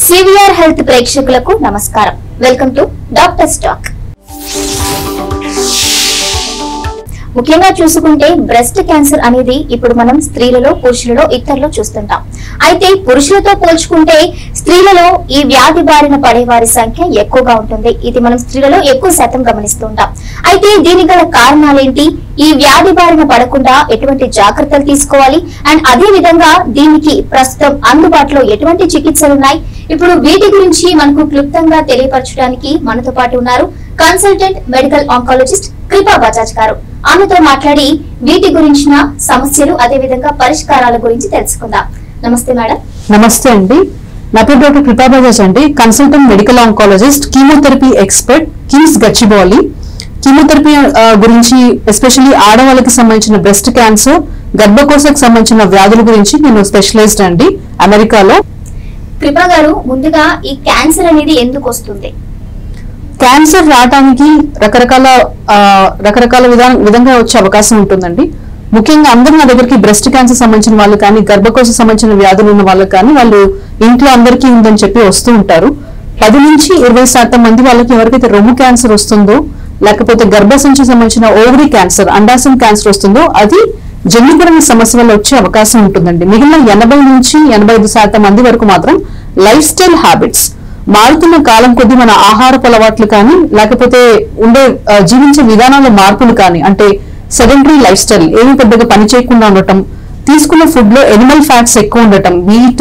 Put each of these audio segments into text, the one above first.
CVR health ప్రేక్షకులకు నమస్కారం welcome to doctor stock ముఖ్యంగా చూసుకుంటే బ్రెస్ట్ క్యాన్సర్ అనేది ఇప్పుడు మనం స్త్రీలలో పురుషులలో ఇతరులో చూస్తుంటాం అయితే పురుషులతో పోల్చుకుంటే స్త్రీలలో ఈ వ్యాధి బారిన పడే వారి సంఖ్య ఎక్కువగా ఉంటుంది ఇది మనం స్త్రీలలో ఎక్కువ శాతం గమనిస్తుంటాం అయితే దీనికి గల కారణాలేంటి ఈ వ్యాధి బారిన పడకుండా ఎటువంటి జాగ్రత్తలు తీసుకోవాలి అండ్ అదే విధంగా దీనికి ప్రస్తుతం అందుబాటులో ఎటువంటి చికిత్సలు ఉన్నాయి ఇప్పుడు వీటి గురించి మనకు క్లుప్తంగా తెలియపరచడానికి మనతో పాటు ఉన్నారు కన్సల్టెంట్ మెడికల్ ఆంకాలజిస్ట్ కృపా బజాజ్ గారు ఆమెతో మాట్లాడి వీటి గురించిన సమస్యలు అదే విధంగా పరిష్కారాల గురించి తెలుసుకుందాం నమస్తే మేడం నమస్తే అండి నా పేరు డాక్టర్ కృపా బజాజ్ అండి consultant medical oncologist chemotherapy expert KIMS Gachibowli chemotherapy ah, గురించి ఎస్పెషల్లీ ఆడవాళ్ళకి సంబంధించిన బ్రెస్ట్ క్యాన్సర్ గర్భకోశకు సంబంధించిన వ్యాధుల గురించి నేను స్పెషలైజ్డ్ అండి అమెరికాలో కృపా గారు ముందుగా ఈ క్యాన్సర్ అనేది ఎందుకు వస్తుంది క్యాన్సర్ రావడానికి రకరకాల ఆ, రకరకాల విధా విధంగా వచ్చే అవకాశం ఉంటుందండి ముఖ్యంగా అందరూ నా దగ్గరికి బ్రెస్ట్ క్యాన్సర్ సంబంధించిన వాళ్ళు కానీ గర్భకోశ సంబంధించిన వ్యాధులు ఉన్న వాళ్ళు కానీ వాళ్ళు ఇంట్లో అందరికీ ఉందని చెప్పి వస్తూ ఉంటారు పది నుంచి ఇరవై శాతం మంది వాళ్ళకి ఎవరికైతే రొమ్ము క్యాన్సర్ వస్తుందో లేకపోతే గర్భసంచి సంబంధించిన ఓవరీ క్యాన్సర్ అండాశయం క్యాన్సర్ వస్తుందో అది జన్యుపరమైన సమస్య వల్ల వచ్చే అవకాశం ఉంటుందండి మిగిలిన ఎనభై నుంచి ఎనభై ఐదు శాతం మంది వరకు మాత్రం లైఫ్ స్టైల్ హ్యాబిట్స్ మారుతున్న కాలం కొద్దీ మన ఆహారపు అలవాట్లు కానీ లేకపోతే ఉండే ఆ, జీవించే విధానాల మార్పులు కానీ అంటే సెడెంటరీ లైఫ్ స్టైల్ ఏమి పెద్దగా పని చేయకుండా ఉండటం తీసుకున్న ఫుడ్ లో ఎనిమల్ ఫ్యాట్స్ ఎక్కువ ఉండటం మీట్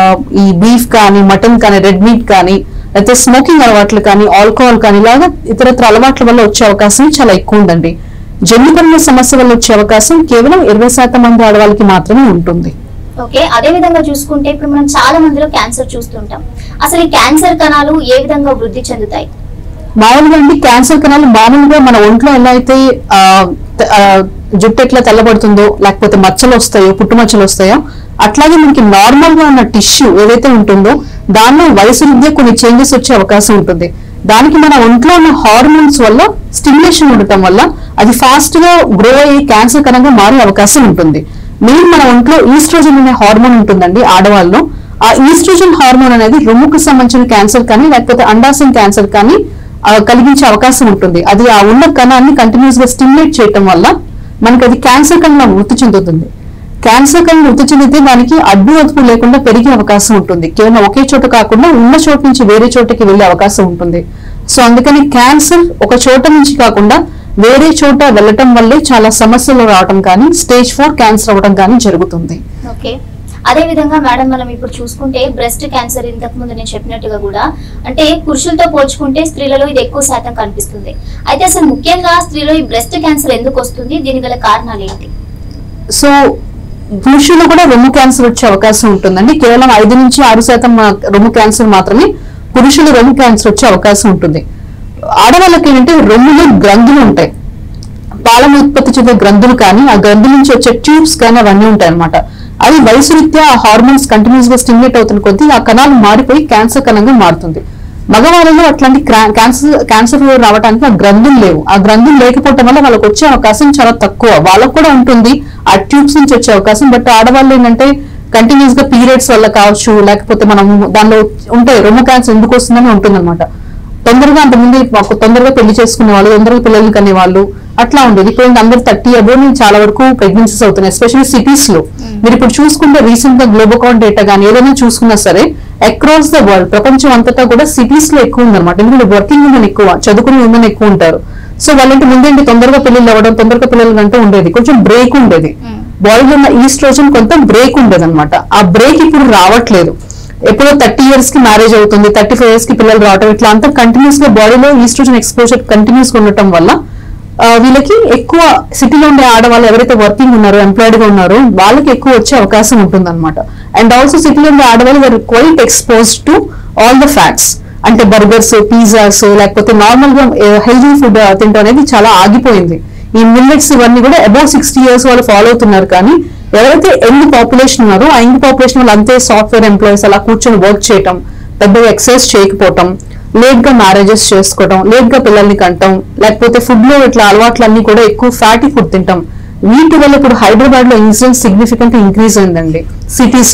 ఈ బీఫ్ కానీ మటన్ కానీ రెడ్ మీట్ కానీ లేకపోతే స్మోకింగ్ అలవాట్లు కానీ ఆల్కహాల్ కానీ ఇలాగా ఇతరత్ర అలవాట్ల వల్ల వచ్చే అవకాశం చాలా ఎక్కువ ఉందండి జన్యుపరమైన సమస్య వల్ల వచ్చే అవకాశం కేవలం ఇరవై శాతం మంది ఆడవాళ్ళకి మాత్రమే ఉంటుంది ఓకే అదే విధంగా చూసుకుంటే ఇప్పుడు మనం చాలా మందిలో క్యాన్సర్ చూస్తుంటాం అసలు ఈ క్యాన్సర్ కణాలు ఏ విధంగా వృద్ధి చెందుతాయి మామూలుగా అండి క్యాన్సర్ కణాలు మామూలుగా మన ఒంట్లో ఎలా అయితే ఆ, త- ఆ, జుట్టు ఎట్లా తెల్లబడుతుందో లేకపోతే మచ్చలు వస్తాయో పుట్టుమచ్చలు వస్తాయో అట్లాగే మనకి నార్మల్ గా ఉన్న టిష్యూ ఏదైతే ఉంటుందో దానిలో వయసు రీత్యా కొన్ని చేంజెస్ వచ్చే అవకాశం ఉంటుంది దానికి మన ఒంట్లో ఉన్న హార్మోన్స్ వల్ల స్టిమ్యులేషన్ ఉండటం వల్ల అది ఫాస్ట్ గా గ్రో అయ్యి క్యాన్సర్ కణంగా మారే అవకాశం ఉంటుంది మెయిన్ మన ఒంట్లో ఈస్ట్రోజన్ అనే హార్మోన్ ఉంటుందండి ఆడవాళ్ళలో ఆ ఈస్ట్రోజన్ హార్మోన్ అనేది రొమ్ముకు సంబంధించిన క్యాన్సర్ కానీ లేకపోతే అండాశయం క్యాన్సర్ కానీ ఆ, కలిగించే అవకాశం ఉంటుంది అది ఆ ఉన్న కణాన్ని కంటిన్యూస్ గా స్టిమ్యులేట్ చేయటం వల్ల మనకి అది క్యాన్సర్ కణంగా వృద్ధి చెందుతుంది క్యాన్సర్ కణం వృద్ధి చెందితే దానికి అడ్డు అదుపు లేకుండా పెరిగే అవకాశం ఉంటుంది కేవలం ఒకే చోట కాకుండా ఉన్న చోట నుంచి వేరే చోటకి వెళ్లే అవకాశం ఉంటుంది సో అందుకని క్యాన్సర్ ఒక చోట నుంచి కాకుండా వేరే చోట వెళ్ళటం వల్లే చాలా సమస్యలు రావటం కానీ స్టేజ్ ఫోర్ క్యాన్సర్ అవ్వడం కానీ జరుగుతుంది ఓకే అదే విధంగా మేడం మనం ఇప్పుడు చూసుకుంటే బ్రెస్ట్ క్యాన్సర్ ఇంతకు ముందు నేను చెప్పినట్టుగా కూడా అంటే పురుషులతో పోల్చుకుంటే స్త్రీలలో ఇది ఎక్కువ శాతం కనిపిస్తుంది అయితే అసలు ముఖ్యంగా స్త్రీలో ఈ బ్రెస్ట్ క్యాన్సర్ ఎందుకు వస్తుంది దీని గల కారణాలు ఏంటి సో పురుషులు కూడా రొమ్ము క్యాన్సర్ వచ్చే అవకాశం ఉంటుందండి కేవలం ఐదు నుంచి ఆరు శాతం మా- రొమ్ము క్యాన్సర్ మాత్రమే పురుషులు రొమ్ము క్యాన్సర్ వచ్చే అవకాశం ఉంటుంది ఆడవాళ్ళకి ఏంటంటే రొమ్ములో గ్రంథులు ఉంటాయి పాలను ఉత్పత్తి చేసే గ్రంథులు కానీ ఆ గ్రంథుల నుంచి వచ్చే ట్యూబ్స్ కానీ అవన్నీ ఉంటాయి అనమాట అది వయసు రీత్యా ఆ హార్మోన్స్ కంటిన్యూస్ గా స్టిమ్యులేట్ అవుతున్న కొద్దీ ఆ కణాలు మారిపోయి క్యాన్సర్ కణంగా మారుతుంది మగవాళ్ళలో అట్లాంటి క్రా- క్యాన్సర్ క్యాన్సర్ రావడానికి ఆ గ్రంథులు లేవు ఆ గ్రంథులు లేకపోవటం వల్ల వాళ్ళకి వచ్చే అవకాశం చాలా తక్కువ వాళ్ళకు కూడా ఉంటుంది ఆ ట్యూబ్స్ నుంచి వచ్చే అవకాశం బట్ ఆడవాళ్ళు ఏంటంటే కంటిన్యూస్ గా పీరియడ్స్ వల్ల కావచ్చు లేకపోతే మనం దానిలో ఉంటాయి రొమ్ము క్యాన్సర్ ఎందుకు వస్తుందని ఉంటుందన్నమాట తొందరగా అంతమంది మాకు తొందరగా పెళ్లి చేసుకునే వాళ్ళు తొందరగా పిల్లల్ని కనే వాళ్ళు అట్లా ఉండేది ఇప్పుడు ఏంటి అందరు థర్టీ అబోవ్ చాలా వరకు ప్రెగ్నెన్సీస్ అవుతున్నాయి ఎస్పెషల్లీ సిటీస్ లో మీరు ఇప్పుడు చూసుకుంటే రీసెంట్ గా గ్లోబోకాన్ డేటా కానీ ఏదైనా చూసుకున్నా సరే అక్రాస్ ద వరల్డ్ ప్రపంచం అంతటా కూడా సిటీస్ లో ఎక్కువ ఉందన్నమాట ఎందుకంటే వర్కింగ్ ఉమెన్ ఎక్కువ చదువుకునే ఉమెన్ ఎక్కువ ఉంటారు సో వాళ్ళంటే ముందేంటి తొందరగా పిల్లలు అవ్వడం తొందరగా పిల్లలు అంటే ఉండేది కొంచెం బ్రేక్ ఉండేది బాడీలో ఉన్న ఈస్ట్రోజన్ కొంత బ్రేక్ ఉండేది అనమాట ఆ బ్రేక్ ఇప్పుడు రావట్లేదు ఎప్పుడో థర్టీ ఇయర్స్ కి మ్యారేజ్ అవుతుంది థర్టీ ఫైవ్ ఇయర్స్ కి పిల్లలు రావటం ఇట్లా అంతా కంటిన్యూస్ గా బాడీలో ఈస్ట్రోజన్ ఎక్స్పోజర్ కంటిన్యూస్ గా ఉండటం వల్ల ఆ, వీళ్ళకి ఎక్కువ సిటీలో ఉండే ఆడవాళ్ళు ఎవరైతే వర్కింగ్ ఉన్నారో ఎంప్లాయిడ్ గా ఉన్నారో వాళ్ళకి ఎక్కువ వచ్చే అవకాశం ఉంటుంది అనమాట అండ్ ఆల్సో సిటీలో ఉండే ఆడవాళ్ళు వారు quite expose to all the fats అంటే బర్గర్స్ పిజ్జాస్ లేకపోతే నార్మల్ గా హెల్దీ ఫుడ్ తింటాం అనేది చాలా ఆగిపోయింది ఈ మిల్లెట్స్ ఇవన్నీ కూడా అబౌవ్ సిక్స్టీ ఇయర్స్ వాళ్ళు ఫాలో అవుతున్నారు కానీ ఎవరైతే యంగ్ పాపులేషన్ ఉన్నారో ఆ యంగ్ పాపులేషన్ వాళ్ళు అంతే సాఫ్ట్వేర్ ఎంప్లాయీస్ అలా కూర్చొని వర్క్ చేయటం పెద్దగా ఎక్సర్సైజ్ చేయకపోవటం లేట్ గా మ్యారేజెస్ చేసుకోవడం లేట్ గా పిల్లల్ని కంటాం లేకపోతే ఫుడ్ లో ఇట్లా అలవాట్లన్నీ కూడా ఎక్కువ ఫ్యాటీ ఫుడ్ తింటాం వీటి వల్ల ఇప్పుడు హైదరాబాద్ లో ఇన్సిడెన్స్ సిగ్నిఫికెంట్ ఇంక్రీజ్ అయిందండి సిటీస్ లో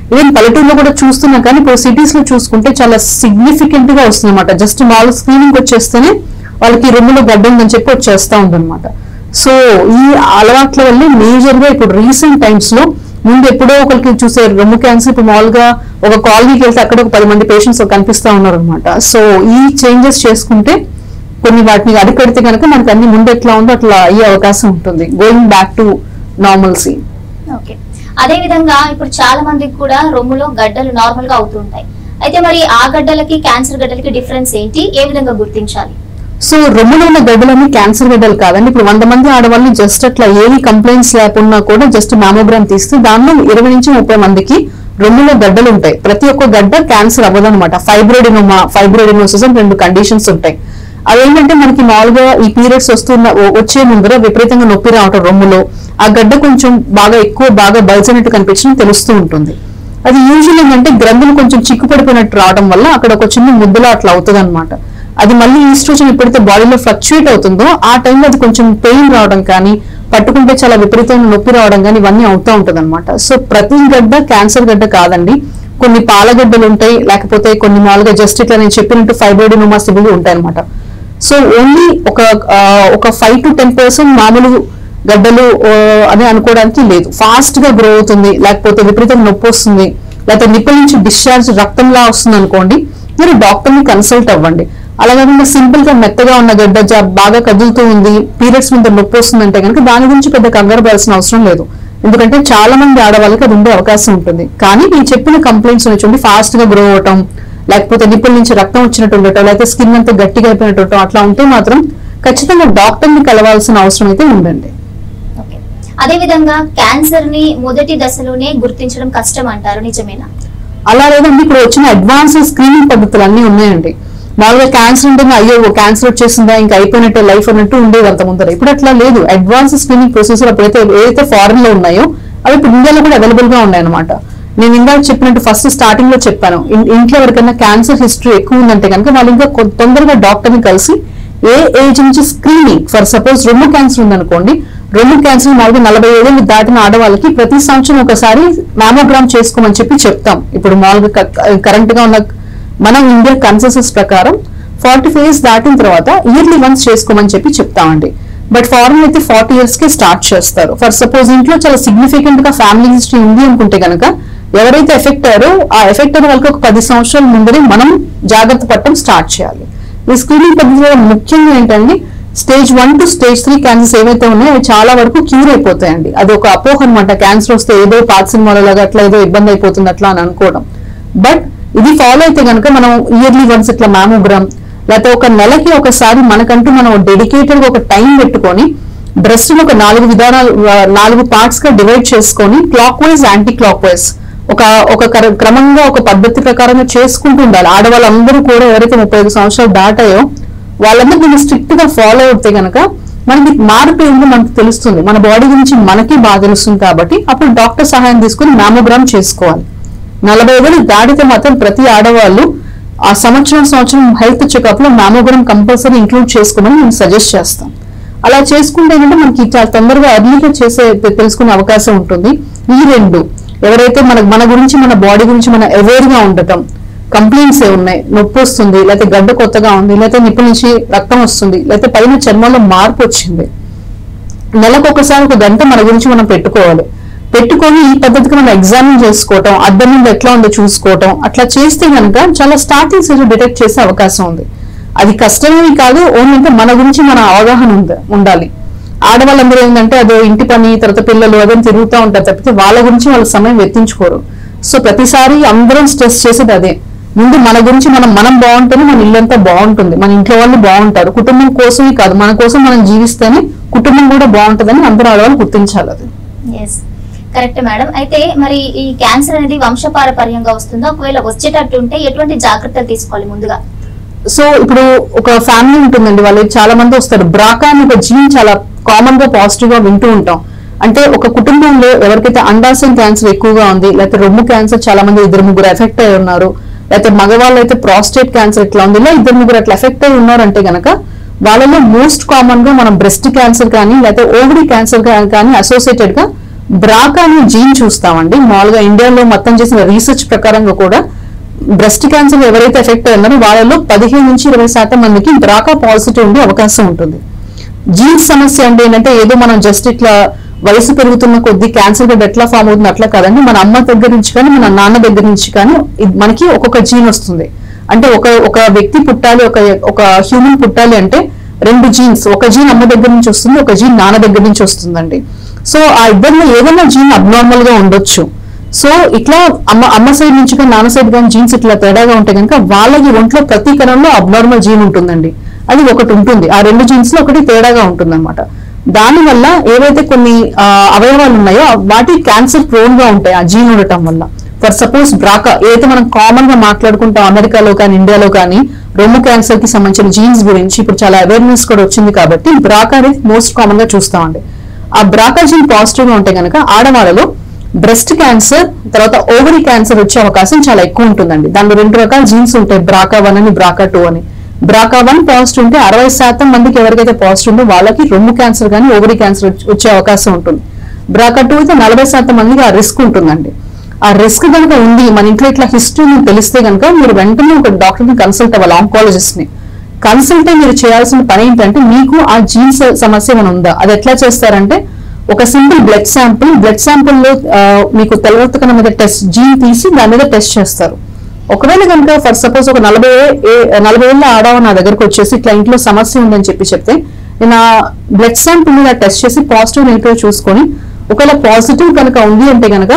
ఈవెన్ పల్లెటూరులో కూడా చూస్తున్నాం కానీ ఇప్పుడు సిటీస్ లో చూసుకుంటే చాలా సిగ్నిఫికెంట్ గా వస్తుంది అనమాట జస్ట్ మామూలు స్క్రీనింగ్ వచ్చేస్తేనే వాళ్ళకి రొమ్ములో గడ్డ ఉందని చెప్పి వచ్చేస్తా ఉందన్నమాట సో ఈ అలవాట్ల వల్ల మేజర్ గా ఇప్పుడు రీసెంట్ టైమ్స్ లో ముందు ఎప్పుడో ఒకరికి చూసే రొమ్ము క్యాన్సర్ ఇప్పుడు మామూలుగా ఒక కాలనీకి వెళ్తే అక్కడ ఒక పది మంది పేషెంట్స్ కనిపిస్తా ఉన్నారు అనమాట సో ఈ చేంజెస్ చేసుకుంటే కొన్ని వాటిని అరికడితే కనుక మనకి అన్ని ముందు ఎట్లా ఉందో అట్లా అయ్యే అవకాశం ఉంటుంది going back to normalcy okay అదే విధంగా ఇప్పుడు చాలా మందికి కూడా రొమ్ములో గడ్డలు నార్మల్ గా అవుతుంటాయి అయితే మరి ఆ గడ్డలకి క్యాన్సర్ గడ్డలకి డిఫరెన్స్ ఏంటి ఏ విధంగా గుర్తించాలి సో రొమ్ములో ఉన్న గడ్డలన్నీ క్యాన్సర్ గడ్డలు కాదండి ఇప్పుడు వంద మంది ఆడవాళ్ళని జస్ట్ అట్లా ఏవి కంప్లైంట్స్ లేకున్నా కూడా జస్ట్ మ్యామోగ్రామ్ తీస్తే దానిలో ఇరవై నుంచి ముప్పై మందికి రొమ్ములో గడ్డలు ఉంటాయి ప్రతి ఒక్క గడ్డ క్యాన్సర్ అవ్వదు అనమాట ఫైబ్రోడినోమా ఫైబ్రోడినోసిస్ అని రెండు కండిషన్స్ ఉంటాయి అదేంటంటే మనకి మామూలుగా ఈ పీరియడ్స్ వస్తున్న వ- వచ్చే ముందర విపరీతంగా నొప్పి రావటం రొమ్ములో ఆ గడ్డ కొంచెం బాగా ఎక్కువ బాగా బలిసినట్టు కనిపించడం తెలుస్తూ ఉంటుంది అది యూజువల్ ఏంటంటే గ్రంథులు కొంచెం చిక్కు పడిపోయినట్టు రావడం వల్ల అక్కడ ఒక చిన్న ముద్దలో అట్లా అవుతుంది అది మళ్ళీ ఈస్ట్రోజన్ ఎప్పుడైతే బాడీలో ఫ్లక్చుయేట్ అవుతుందో ఆ టైంలో అది కొంచెం పెయిన్ రావడం కానీ పట్టుకుంటే చాలా విపరీతమైన నొప్పి రావడం కానీ ఇవన్నీ అవుతూ ఉంటుంది అనమాట సో ప్రతి గడ్డ క్యాన్సర్ గడ్డ కాదండి కొన్ని పాలగడ్డలు ఉంటాయి లేకపోతే కొన్ని మామూలుగా జస్ట్ ఇట్లా నేను చెప్పినట్టు ఫైబ్రోడినోమా సిబులు ఉంటాయి అనమాట సో ఓన్లీ ఒక ఆ, ఒక ఫైవ్ టు టెన్ పర్సెంట్ మామూలు గడ్డలు ఆ, అని అనుకోవడానికి లేదు ఫాస్ట్ గా గ్రో అవుతుంది లేకపోతే విపరీతంగా నొప్పి వస్తుంది లేకపోతే నిప్పుల నుంచి డిశ్చార్జ్ రక్తంలా వస్తుంది అనుకోండి మీరు డాక్టర్ ని కన్సల్ట్ అవ్వండి అలా కాకుండా సింపుల్ గా మెత్తగా ఉన్న గడ్డ జా- బాగా కదులుతూ ఉంది పీరియడ్స్ మీద నొప్పి వస్తుందంటే కనుక దాని గురించి పెద్ద కంగారు పడాల్సిన అవసరం లేదు ఎందుకంటే చాలా మంది ఆడవాళ్ళకి అది ఉండే అవకాశం ఉంటుంది కానీ నేను చెప్పిన కంప్లైంట్స్ చూడండి ఫాస్ట్ గా గ్రో అవటం లేకపోతే నిప్పుల నుంచి రక్తం వచ్చినట్టు ఉండటం లేకపోతే స్కిన్ అంతా గట్టిగా అయిపోయినట్టు ఉండటం అట్లా ఉంటే మాత్రం ఖచ్చితంగా డాక్టర్ ని కలవాల్సిన అవసరం అయితే ఉందండి ఓకే అదే విధంగా క్యాన్సర్ ని మొదటి దశలోనే గుర్తించడం కష్టం అంటారు నిజమేనా అలా లేదండి ఇప్పుడు వచ్చిన అడ్వాన్స్ స్క్రీనింగ్ పద్ధతులు అన్ని ఉన్నాయండి మామూలుగా క్యాన్సర్ ఉంటుంది అయ్యో క్యాన్సర్ వచ్చేసిందా ఇంకా అయిపోయినట్టే లైఫ్ అన్నట్టు ఉండేది అంత ముందర ఇప్పుడు అట్లా లేదు అడ్వాన్స్ స్క్రీనింగ్ ప్రొసెసర్ అప్పుడైతే ఏదైతే ఫారెన్ లో ఉన్నాయో అవి ఇప్పుడు ఇండియాలో కూడా అవైలబుల్ గా ఉన్నాయన్నమాట నేను ఇందాక చెప్పినట్టు ఫస్ట్ స్టార్టింగ్ లో చెప్పాను ఇన్- ఇంట్లో ఎవరికైనా క్యాన్సర్ హిస్టరీ ఎక్కువ ఉందంటే కనుక వాళ్ళు ఇంకా కొ- తొందరగా డాక్టర్ ని కలిసి ఏ ఏజ్ నుంచి స్క్రీనింగ్ ఫర్ సపోజ్ రొమ్ము క్యాన్సర్ ఉందనుకోండి రొమ్ము క్యాన్సర్ మామూలుగా నలభై ఏళ్ళు దాటిన ఆడవాళ్ళకి ప్రతి సంవత్సరం ఒకసారి మ్యామోగ్రామ్ చేసుకోమని చెప్పి చెప్తాం ఇప్పుడు మామూలుగా కరెంట్ గా ఉన్న మన ఇండియా కన్సెసస్ ప్రకారం ఫార్టీ ఫైవ్ ఇయర్స్ దాటిన తర్వాత ఇయర్లీ వన్స్ చేసుకోమని చెప్పి చెప్తామండి బట్ ఫారెన్ అయితే ఫార్టీ ఇయర్స్ కి స్టార్ట్ చేస్తారు ఫర్ సపోజ్ ఇంట్లో చాలా సిగ్నిఫికెంట్ గా ఫ్యామిలీ హిస్టరీ ఉంది అనుకుంటే కనుక ఎవరైతే ఎఫెక్ట్ అయ్యారో ఆ ఎఫెక్ట్ అయిన వాళ్ళకి ఒక పది సంవత్సరాల ముందరే మనం జాగ్రత్త పడటం స్టార్ట్ చేయాలి ఈ స్క్రీనింగ్ పద్ధతిలో ముఖ్యంగా ఏంటంటే stage one to stage three cancers ఏవైతే ఉన్నాయో అవి చాలా వరకు క్యూర్ అయిపోతాయండి అది ఒక అపోహ అనమాట క్యాన్సర్ వస్తే ఏదో పాత సినిమాలో లాగా అట్లా ఏదో ఇబ్బంది అయిపోతుంది అట్లా అని అనుకోవడం బట్ ఇది ఫాలో అయితే కనుక మనం ఇయర్లీ వన్స్ ఇట్లా మ్యామోగ్రామ్ లేకపోతే ఒక నెలకి ఒకసారి మనకంటూ మనం డెడికేటెడ్ గా ఒక టైం పెట్టుకొని బ్రెస్ట్ ఒక నాలుగు విధానాలు ఆ, నాలుగు పార్ట్స్ గా డివైడ్ చేసుకొని clockwise anti clockwise ఒక ఒక క్ర- క్రమంగా ఒక పద్ధతి ప్రకారంగా చేసుకుంటూ ఉండాలి ఆడవాళ్ళందరూ కూడా ఎవరైతే ముప్పై ఐదు సంవత్సరాలు దాటాయో వాళ్ళందరూ దీన్ని స్ట్రిక్ట్ గా ఫాలో అవుతే గనక మనకి మార్పు ఏంటో మనకు తెలుస్తుంది మన బాడీ గురించి మనకి బాగా తెలుస్తుంది కాబట్టి అప్పుడు డాక్టర్ సహాయం తీసుకుని మ్యామోగ్రామ్ చేసుకోవాలి నలభై వేలు దాటితే మాత్రం ప్రతి ఆడవాళ్ళు ఆ సంవత్సరం సంవత్సరం హెల్త్ చెకప్ లో మ్యామోగ్రామ్ కంపల్సరీ ఇంక్లూడ్ చేసుకోమని మేము సజెస్ట్ చేస్తాం అలా చేసుకుంటే ఏంటంటే మనకి చాలా తొందరగా అర్లీగా చేసే తె- తెలుసుకునే అవకాశం ఉంటుంది ఈ రెండు ఎవరైతే మన మన గురించి మన బాడీ గురించి మన అవేర్ గా ఉండటం కంప్లైంట్స్ ఏ ఉన్నాయి నొప్పి వస్తుంది లేకపోతే గడ్డ కొత్తగా ఉంది లేకపోతే నిప్పుల నుంచి రక్తం వస్తుంది లేకపోతే పైన చర్మంలో మార్పు వచ్చింది నెలకు ఒకసారి ఒక గంట మన గురించి మనం పెట్టుకోవాలి పెట్టుకొని ఈ పద్ధతికి మనం ఎగ్జామిన్ చేసుకోవటం అద్దం మీద ఎట్లా ఉందో చూసుకోవటం అట్లా చేస్తే కనుక చాలా స్టార్టింగ్ స్టేజ్ డిటెక్ట్ చేసే అవకాశం ఉంది అది కష్టమేమి కాదు ఓన్లీ అంటే మన గురించి మన అవగాహన ఉంద- ఉండాలి ఆడవాళ్ళందరూ ఏంటంటే అదో ఇంటి పని తర్వాత పిల్లలు అదని తిరుగుతూ ఉంటారు తప్పితే వాళ్ళ గురించి వాళ్ళ సమయం వెచ్చించుకోరు సో ప్రతిసారి అందరం స్ట్రెస్ చేసేది అదే ముందు మన గురించి మనం మనం బాగుంటేనే మన ఇల్లంతా బాగుంటుంది మన ఇంట్లో వాళ్ళు బాగుంటారు కుటుంబం కోసమే కాదు మన కోసం మనం జీవిస్తేనే కుటుంబం కూడా బాగుంటుందని అందరూ ఆడవాళ్ళు గుర్తించాలి అది ఎస్ కరెక్ట్ మేడం అయితే మరి ఈ క్యాన్సర్ అనేది వంశపారపర్యంగా వస్తుందో ఒకవేళ వచ్చేటట్టు ఉంటే ఎటువంటి జాగ్రత్తలు తీసుకోవాలి ముందుగా సో ఇప్పుడు ఒక ఫ్యామిలీ ఉంటుందండి వాళ్ళు చాలా మంది వస్తారు బ్రాకా అని ఒక జీన్ చాలా కామన్ గా పాజిటివ్ గా వింటూ ఉంటాం అంటే ఒక కుటుంబంలో ఎవరికైతే అండాశయం క్యాన్సర్ ఎక్కువగా ఉంది లేకపోతే రొమ్ము క్యాన్సర్ చాలా మంది ఇద్దరు ముగ్గురు ఎఫెక్ట్ అయి ఉన్నారు లేకపోతే మగవాళ్ళు అయితే ప్రాస్టేట్ క్యాన్సర్ ఇట్లా ఉంది ఇలా ఇద్దరు ముగ్గురు అట్లా ఎఫెక్ట్ అయి ఉన్నారంటే గనక వాళ్ళలో మోస్ట్ కామన్ గా మనం బ్రెస్ట్ క్యాన్సర్ కానీ లేకపోతే ఓవరీ క్యాన్సర్ కానీ అసోసియేటెడ్ గా బ్రాకా అనే జీన్ చూస్తామండి మామూలుగా ఇండియాలో మొత్తం చేసిన రీసెర్చ్ ప్రకారంగా కూడా బ్రెస్ట్ క్యాన్సర్ ఎవరైతే ఎఫెక్ట్ అయ్యారో వాళ్ళలో పదిహేను నుంచి ఇరవై శాతం మందికి బ్రాకా పాజిటివ్ ఉండే అవకాశం ఉంటుంది జీన్స్ సమస్య అంటే ఏంటంటే ఏదో మనం జస్ట్ ఇట్లా వయసు పెరుగుతున్న కొద్ది క్యాన్సర్ గడ్డ ఎట్లా ఫామ్ అవుతుంది అట్లా కాదండి మన అమ్మ దగ్గర నుంచి కానీ మన నాన్న దగ్గర నుంచి కానీ ఇది మనకి ఒక్కొక్క జీన్ వస్తుంది అంటే ఒక ఒక వ్యక్తి పుట్టాలి ఒక ఒక హ్యూమన్ పుట్టాలి అంటే రెండు జీన్స్ ఒక జీన్ అమ్మ దగ్గర నుంచి వస్తుంది ఒక జీన్ నాన్న దగ్గర నుంచి వస్తుందండి సో ఆ ఇద్దరిలో ఏదైనా జీన్ అబ్నార్మల్ గా ఉండొచ్చు సో ఇట్లా అమ్మ అమ్మ సైడ్ నుంచి కానీ నాన్న సైడ్ కానీ జీన్స్ ఇట్లా తేడాగా ఉంటే కనుక వాళ్ళకి ఒంట్లో ప్రతి కణంలో అబ్నార్మల్ జీన్ ఉంటుందండి అది ఒకటి ఉంటుంది ఆ రెండు జీన్స్ లో ఒకటి తేడాగా ఉంటుంది దాని వల్ల ఏవైతే కొన్ని ఆ, అవయవాలు ఉన్నాయో వాటి క్యాన్సర్ ప్రోన్ గా ఉంటాయి ఆ జీన్ ఉండటం వల్ల ఫర్ సపోజ్ బ్రాకా ఏదైతే మనం కామన్ గా మాట్లాడుకుంటాం అమెరికాలో కానీ ఇండియాలో కానీ రొమ్ము క్యాన్సర్ కి సంబంధించిన జీన్స్ గురించి ఇప్పుడు చాలా అవేర్నెస్ కూడా వచ్చింది కాబట్టి బ్రాకా అనేది మోస్ట్ కామన్ గా చూస్తామండి ఆ బ్రాకా జీన్ పాజిటివ్ గా ఉంటే కనుక ఆడవాళ్ళలో బ్రెస్ట్ క్యాన్సర్ తర్వాత ఓవరీ క్యాన్సర్ వచ్చే అవకాశం చాలా ఎక్కువ ఉంటుందండి దానిలో రెండు రకాల జీన్స్ ఉంటాయి బ్రాకా వన్ అని బ్రాకా టూ అని బ్రాకా వన్ పాజిటివ్ ఉంటే అరవై శాతం మందికి ఎవరికైతే పాజిటివ్ ఉందో వాళ్ళకి రొమ్ము క్యాన్సర్ కానీ ఓవరీ క్యాన్సర్ వచ్చే- వచ్చే అవకాశం ఉంటుంది బ్రాకా టూ అయితే నలభై శాతం మందికి ఆ రిస్క్ ఉంటుందండి ఆ రిస్క్ కనుక ఉంది మన ఇంట్లో ఇట్లా హిస్టరీ మీకు తెలిస్తే కనుక మీరు వెంటనే ఒక డాక్టర్ ని కన్సల్ట్ అవ్వాలి ఆంకాలజిస్ట్ ని కన్సల్ట్ మీరు చేయాల్సిన పని ఏంటంటే మీకు ఆ జీన్స్ సమస్య ఏమైనా ఉందా అది ఎట్లా చేస్తారంటే ఒక simple blood sample blood sample లో ఆ, మీకు తెల్లరక్త మీద టెస్ట్ జీన్ తీసి దాని మీద టెస్ట్ చేస్తారు ఒకవేళ కనుక ఫర్ సపోజ్ ఒక నలభై ఏ- నలభై ఏళ్ళ ఆడవ నా దగ్గరకు వచ్చేసి ఇట్లా ఇంట్లో సమస్య ఉందని చెప్పి చెప్తే నేను ఆ బ్లడ్ శాంపుల్ మీద టెస్ట్ చేసి పాజిటివ్ నెగిటివ్ చూసుకొని ఒకవేళ పాజిటివ్ కనుక ఉంది అంటే కనుక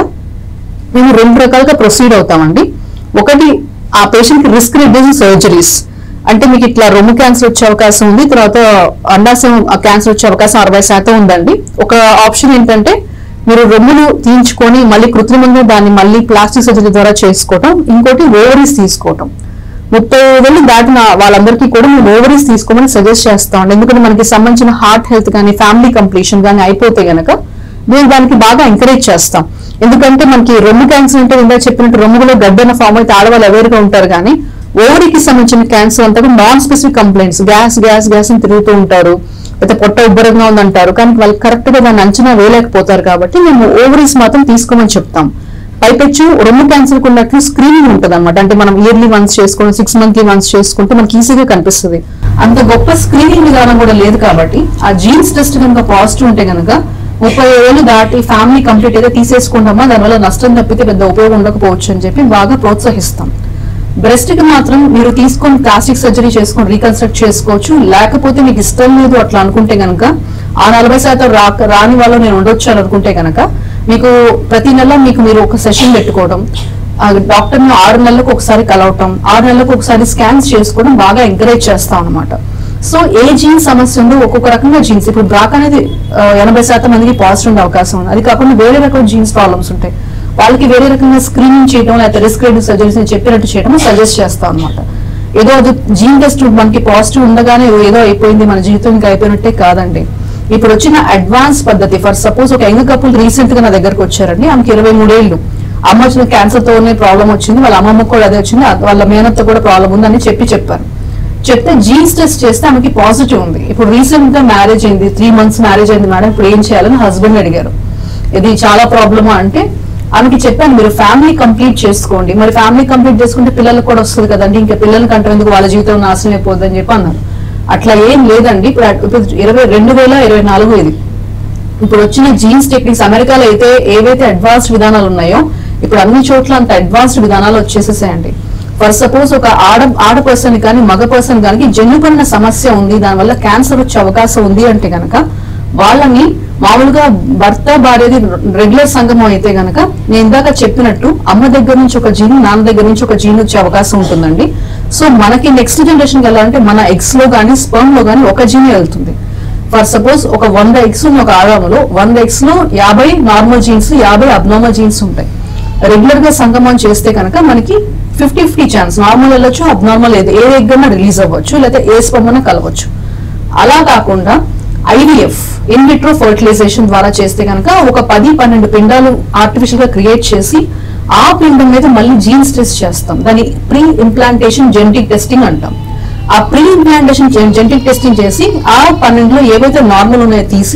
మేము రెండు రకాలుగా ప్రొసీడ్ అవుతామండి ఒకటి ఆ పేషెంట్ కి రిస్క్ రిడ్యూసింగ్ సర్జరీస్ అంటే మీకు ఇట్లా రొమ్ము క్యాన్సర్ వచ్చే అవకాశం ఉంది తర్వాత అండాశయం క్యాన్సర్ వచ్చే అవకాశం అరవై శాతం ఉందండి ఒక ఆప్షన్ ఏంటంటే మీరు రొమ్ములు తీయించుకొని మళ్ళీ కృత్రిమంగా దాన్ని మళ్ళీ ప్లాస్టిక్ సర్జరీ ద్వారా చేసుకోవటం ఇంకోటి ఓవరీస్ తీసుకోవటం ముప్పై వేలు దాటిన వాళ్ళందరికీ కూడా మేము ఓవరీస్ తీసుకోమని సజెస్ట్ చేస్తాం ఎందుకంటే మనకి సంబంధించిన హార్ట్ హెల్త్ కానీ ఫ్యామిలీ కంప్లీషన్ కానీ అయిపోతే గనక మేము దానికి బాగా ఎంకరేజ్ చేస్తాం ఎందుకంటే మనకి రొమ్ము క్యాన్సర్ అంటే ఇందా చెప్పినట్టు రొమ్ములో గడ్డన ఫామ్ అయితే ఆడవాళ్ళు అవేర్గా ఉంటారు కానీ ఓవరీకి సంబంధించిన క్యాన్సర్ అంతా కూడా non specific complaints gas gas gas అని తిరుగుతూ ఉంటారు అయితే పొట్ట ఉబ్బరంగా ఉందంటారు కానీ వాళ్ళు కరెక్ట్ గా దాన్ని అంచనా వేయలేకపోతారు కాబట్టి మేము ఓవరీస్ మాత్రం తీసుకోమని చెప్తాం పైపెచ్చు రొమ్ము క్యాన్సర్ ఉన్నట్లు స్క్రీనింగ్ ఉంటుంది అనమాట అంటే మనం ఇయర్లీ వన్స్ చేసుకోవడం సిక్స్ మంత్లీ వన్స్ చేసుకుంటే మనకి ఈజీగా కనిపిస్తుంది అంత గొప్ప స్క్రీనింగ్ విధానం కూడా లేదు కాబట్టి ఆ జీన్స్ టెస్ట్ కనుక పాజిటివ్ ఉంటే కనుక ముప్పై ఏళ్ళు దాటి ఫ్యామిలీ కంప్లీట్ అయితే తీసేసుకుంటామా దానివల్ల నష్టం తప్పితే పెద్ద ఉపయోగం ఉండకపోవచ్చు అని చెప్పి బాగా ప్రోత్సహిస్తాం బ్రెస్ట్ కి మాత్రం మీరు తీసుకొని ప్లాస్టిక్ సర్జరీ చేసుకొని రీకన్స్ట్రక్ట్ చేసుకోవచ్చు లేకపోతే మీకు ఇష్టం లేదు అట్లా అనుకుంటే గనక ఆ నలభై శాతం రాక రాని వాళ్ళు నేను ఉండొచ్చు అని అనుకుంటే గనక మీకు ప్రతి నెల మీకు మీరు ఒక సెషన్ పెట్టుకోవడం ఆ డాక్టర్ ని ఆరు నెలలకు ఒకసారి కలవటం ఆరు నెలలకు ఒకసారి స్కాన్స్ చేసుకోవడం బాగా ఎంకరేజ్ చేస్తాం అనమాట సో ఏ జీన్ సమస్య ఉందో ఒక్కొక్క రకంగా జీన్స్ ఇప్పుడు బ్రాక్ అనేది ఆ, ఎనభై శాతం మందికి పాజిటివ్ ఉండే అవకాశం ఉంది అది కాకుండా వేరే రకం జీన్స్ ప్రాబ్లమ్స్ ఉంటాయి వాళ్ళకి వేరే రకంగా స్క్రీనింగ్ చేయడం లేకపోతే రిస్క్ రేడియో సర్జరీస్ చెప్పినట్టు చేయడం సజెస్ట్ చేస్తాం అనమాట ఏదో అది జీన్ టెస్ట్ మనకి పాజిటివ్ ఉండగానే ఏదో అయిపోయింది మన జీవితం ఇంకా అయిపోయినట్టే కాదండి ఇప్పుడు వచ్చిన అడ్వాన్స్ పద్ధతి ఫర్ సపోజ్ ఒక యంగ్ కపుల్ రీసెంట్ గా నా దగ్గరకు వచ్చారండి ఆమెకి ఇరవై మూడేళ్లు అమ్మ వచ్చిన క్యాన్సర్ తోనే ప్రాబ్లం వచ్చింది వాళ్ళ అమ్మమ్మకు కూడా అదే వచ్చింది వాళ్ళ మేనత్త కూడా ప్రాబ్లం ఉందని చెప్పి చెప్పారు చెప్తే జీన్స్ టెస్ట్ చేస్తే ఆమెకి పాజిటివ్ ఉంది ఇప్పుడు రీసెంట్ గా మ్యారేజ్ అయింది త్రీ మంత్స్ మ్యారేజ్ అయింది మేడం ఇప్పుడు ఏం చేయాలని హస్బెండ్ అడిగారు ఇది చాలా ప్రాబ్లమా అంటే ఆమెకి చెప్పాను మీరు ఫ్యామిలీ కంప్లీట్ చేసుకోండి మరి ఫ్యామిలీ కంప్లీట్ చేసుకుంటే పిల్లలకు కూడా వస్తుంది కదండి ఇంకా పిల్లలకి అంటే ఎందుకు వాళ్ళ జీవితం నాశనం అయిపోద్ది అని చెప్పి అన్నారు అట్లా ఏం లేదండి ఇప్పుడు ఇప్పుడు ఇరవై రెండు వేల ఇరవై నాలుగు ఇది ఇప్పుడు వచ్చిన జీన్స్ టెక్నిక్స్ అమెరికాలో అయితే ఏవైతే అడ్వాన్స్డ్ విధానాలు ఉన్నాయో ఇప్పుడు అన్ని చోట్ల అంత అడ్వాన్స్డ్ విధానాలు వచ్చేసేసాయండి ఫర్ సపోజ్ ఒక ఆడ ఆడ పర్సన్ కానీ మగ పర్సన్ కానీ జన్యుపడిన సమస్య ఉంది దానివల్ల క్యాన్సర్ వచ్చే అవకాశం ఉంది అంటే గనక వాళ్ళని మామూలుగా భర్త భార్యది రెగ్యులర్ సంగమం అయితే గనక నేను ఇందాక చెప్పినట్టు అమ్మ దగ్గర నుంచి ఒక జీను నాన్న దగ్గర నుంచి ఒక జీన్ వచ్చే అవకాశం ఉంటుందండి సో మనకి నెక్స్ట్ జనరేషన్ వెళ్ళాలంటే మన ఎగ్స్ లో కానీ స్పర్మ్ లో కానీ ఒక జీనే వెళ్తుంది ఫర్ సపోజ్ ఒక వంద ఎగ్స్ ఉన్న ఒక ఆదాములో వంద ఎగ్స్ లో యాభై నార్మల్ జీన్స్ యాభై అబ్నార్మల్ జీన్స్ ఉంటాయి రెగ్యులర్ గా సంగమం చేస్తే కనుక మనకి ఫిఫ్టీ ఫిఫ్టీ ఛాన్స్ నార్మల్ వెళ్ళొచ్చు అబ్నార్మల్ ఏది ఏ ఎగ్ అన్నా రిలీజ్ అవ్వచ్చు లేకపోతే ఏ స్పమ్ అన్నా కలవచ్చు అలా కాకుండా ఐవీఎఫ్ ఇన్ విట్రో ఫర్టిలైజేషన్ ద్వారా చేస్తే కనుక ఒక పది పన్నెండు పిండాలు ఆర్టిఫిషియల్ గా క్రియేట్ చేసి ఆ పిండం మీద మళ్ళీ జీన్స్ టెస్ట్ చేస్తాం దాని ప్రీ ఇంప్లాంటేషన్ జెనెటిక్ టెస్టింగ్ అంటాం ఆ ప్రీ ఇంప్లాంటేషన్ జెనెటిక్ టెస్టింగ్ చేసి ఆ పన్నెండులో ఏవైతే నార్మల్ ఉన్నాయో తీసి